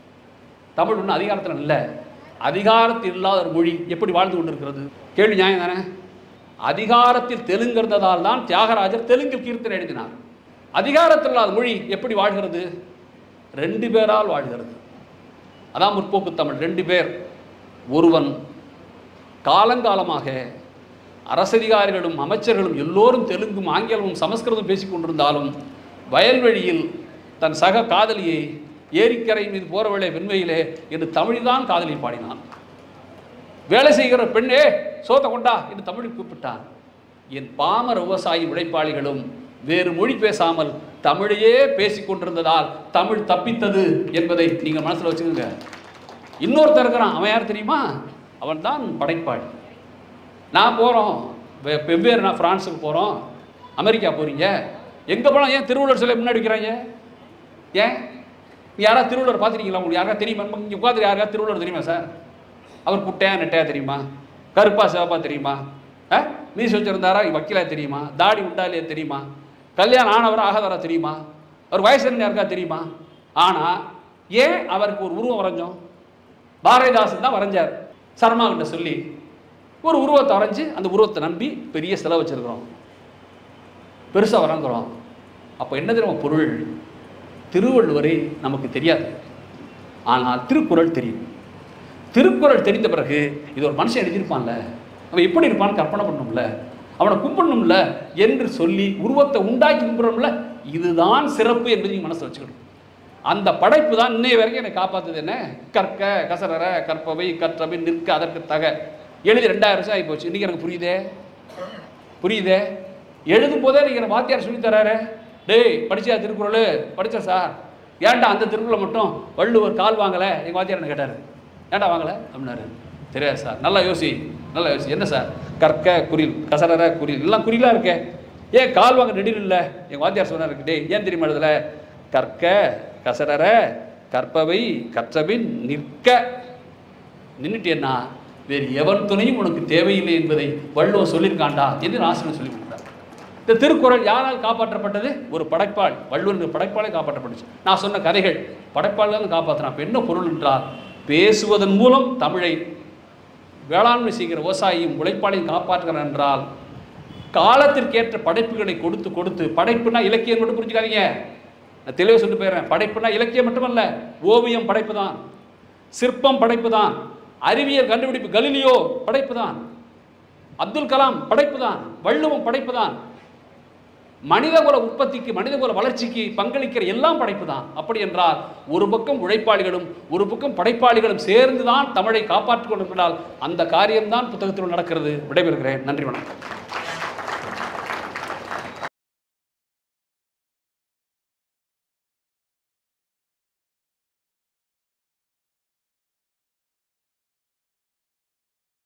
தமிழ் ஒன்றும் அதிகாரத்தில் இல்லை அதிகாரத்தில் இல்லாத ஒரு மொழி எப்படி வாழ்ந்து கொண்டிருக்கிறது கேள்வி நியாயம் தானே அதிகாரத்தில் தெலுங்கு இருந்ததால் தான் தியாகராஜர் தெலுங்கில் கீர்த்தனை எழுதினார் அதிகாரத்தில் இல்லாத மொழி எப்படி வாழ்கிறது ரெண்டு பேரால் வாழ்கிறது அதான் முற்போக்கு தமிழ் ரெண்டு பேர் ஒருவன் காலங்காலமாக அரசதிகாரிகளும் அமைச்சர்களும் எல்லோரும் தெலுங்கும் ஆங்கிலமும் சமஸ்கிருதம் பேசிக் கொண்டிருந்தாலும் வயல்வெளியில் தன் சக காதலியை ஏரிக்கரை மீது போறவளே வெண்மையிலே என்று தமிழ்தான் காதலில் பாடினான் வேலை செய்கிற பெண்ணே சோத்த கொண்டா என்று தமிழில் கூப்பிட்டான் என் பாமர விவசாயி உழைப்பாளிகளும் வேறு மொழி பேசாமல் தமிழையே பேசிக் கொண்டிருந்ததால் தமிழ் தப்பித்தது என்பதை நீங்கள் மனசில் வச்சுக்கோங்க இன்னொருத்தர் இருக்கிறான் அவன் யார் தெரியுமா அவன் தான் படைப்பாளி நான் போகிறோம் வெவ்வேறு நான் ஃப்ரான்ஸுக்கு போகிறோம் அமெரிக்கா போகிறீங்க எங்கே போனால் ஏன் திருவள்ளுவர் சிலை முன்னாடி வைக்கிறாங்க ஏன் நீ யாராவது திருவள்ளுவர் பார்த்துருக்கீங்களா உங்களுக்கு யாராவது தெரியுமா இங்கே உட்காந்து யாராவது திருவள்ளுவர் தெரியுமா சார் அவர் குட்டையா நெட்டையா தெரியுமா கருப்பா சிவப்பா தெரியுமா ஆ மீச வச்சிருந்தாரா வக்கீலா தெரியுமா தாடி உண்டா இல்லையா தெரியுமா கல்யாணம் ஆனவரா ஆகாதவரா தெரியுமா அவர் வயசு என்ன யாருக்கா தெரியுமா ஆனால் ஏன் அவருக்கு ஒரு உருவம் வரைஞ்சோம் பாரதிதாசன் தான் வரைஞ்சார் சர்மா கிட்ட சொல்லி ஒரு உருவத்தை வரைஞ்சி அந்த உருவத்தை நம்பி பெரிய செலவு வச்சிருக்கிறோம் பெருசாக வரைஞ்சிரும் அப்போ என்ன தெரியுமா பொருள் திருவள்ளுவரை நமக்கு தெரியாது ஆனால் திருக்குறள் தெரியும் திருக்குறள் தெரிந்த பிறகு இது ஒரு மனுஷன் எழுதியிருப்பான்ல அவன் எப்படி இருப்பான்னு கற்பனை பண்ணணும்ல அவனை கும்பிடணும்ல என்று சொல்லி உருவத்தை உண்டாக்கி கும்பிடணும்ல இதுதான் சிறப்பு என்பதை நீங்க மனசில் வச்சுக்கணும் அந்த படைப்பு தான் இன்னைய வரைக்கும் என்னை காப்பாத்துது என்ன கற்க கசரற கற்பவை கற்றவை நிற்க அதற்கு தக எழுதி ரெண்டாயிரம் வருஷம் ஆகி போச்சு இன்னைக்கு எனக்கு புரியுதே புரியுதே எழுதும் போதே நீங்கள் எனக்கு வாத்தியார் சொல்லி தராரு டேய் படிச்சியா திருக்குறள் படித்தேன் சார் ஏன்டா அந்த திருக்குறளை மட்டும் வள்ளுவர் கால் வாங்கலை எங்கள் வாத்தியார் என்ன கேட்டார் ஏன்டா வாங்கலை அப்படின்னாரு தெரியாது சார் நல்லா யோசி நல்லா யோசி என்ன சார் கற்க குறில் கசரற குறில் எல்லாம் குறிலாக இருக்கே ஏன் கால் வாங்க நெடில் இல்லை எங்கள் வாத்தியார் சொன்னார் டேய் ஏன் தெரியுமா எழுதல கற்க கசரற கற்பவை கற்றபின் நிற்க நின்றுட்டேன்னா வேறு எவன் துணையும் உனக்கு தேவையில்லை என்பதை வள்ளுவன் சொல்லியிருக்காண்டா என்று ஆசிரியர் சொல்லி கொடுத்தார் இந்த திருக்குறள் யாரால் காப்பாற்றப்பட்டது ஒரு படைப்பாள் வள்ளுவன் படைப்பாளே காப்பாற்றப்பட்டுச்சு நான் சொன்ன கதைகள் படைப்பாளர்கள் காப்பாற்றினா அப்ப என்ன பொருள் என்றால் பேசுவதன் மூலம் தமிழை வேளாண்மை செய்கிற விவசாயியும் உழைப்பாளையும் காப்பாற்றுகிறார் என்றால் காலத்திற்கேற்ற படைப்புகளை கொடுத்து கொடுத்து படைப்புனா இலக்கியம் மட்டும் புரிஞ்சுக்காதீங்க நான் தெளிவாக சொல்லிட்டு போயிடுறேன் படைப்புனா இலக்கியம் மட்டுமல்ல ஓவியம் படைப்பு தான் சிற்பம் படைப்பு தான் அறிவியல் கண்டுபிடிப்பு கலிலியோ படைப்பு தான் அப்துல் கலாம் படைப்பு தான் வள்ளுவம் படைப்பு தான் மனிதகுல உற்பத்திக்கு மனிதகுல வளர்ச்சிக்கு பங்களிக்கிற எல்லாம் படைப்பு தான் அப்படி என்றால் ஒரு பக்கம் உழைப்பாளிகளும் ஒரு பக்கம் படைப்பாளிகளும் சேர்ந்து தான் தமிழை காப்பாற்றிக் கொண்டிருக்கிறால் அந்த காரியம்தான் புத்தகத்தில் நடக்கிறது விடைபெறுகிறேன் நன்றி வணக்கம்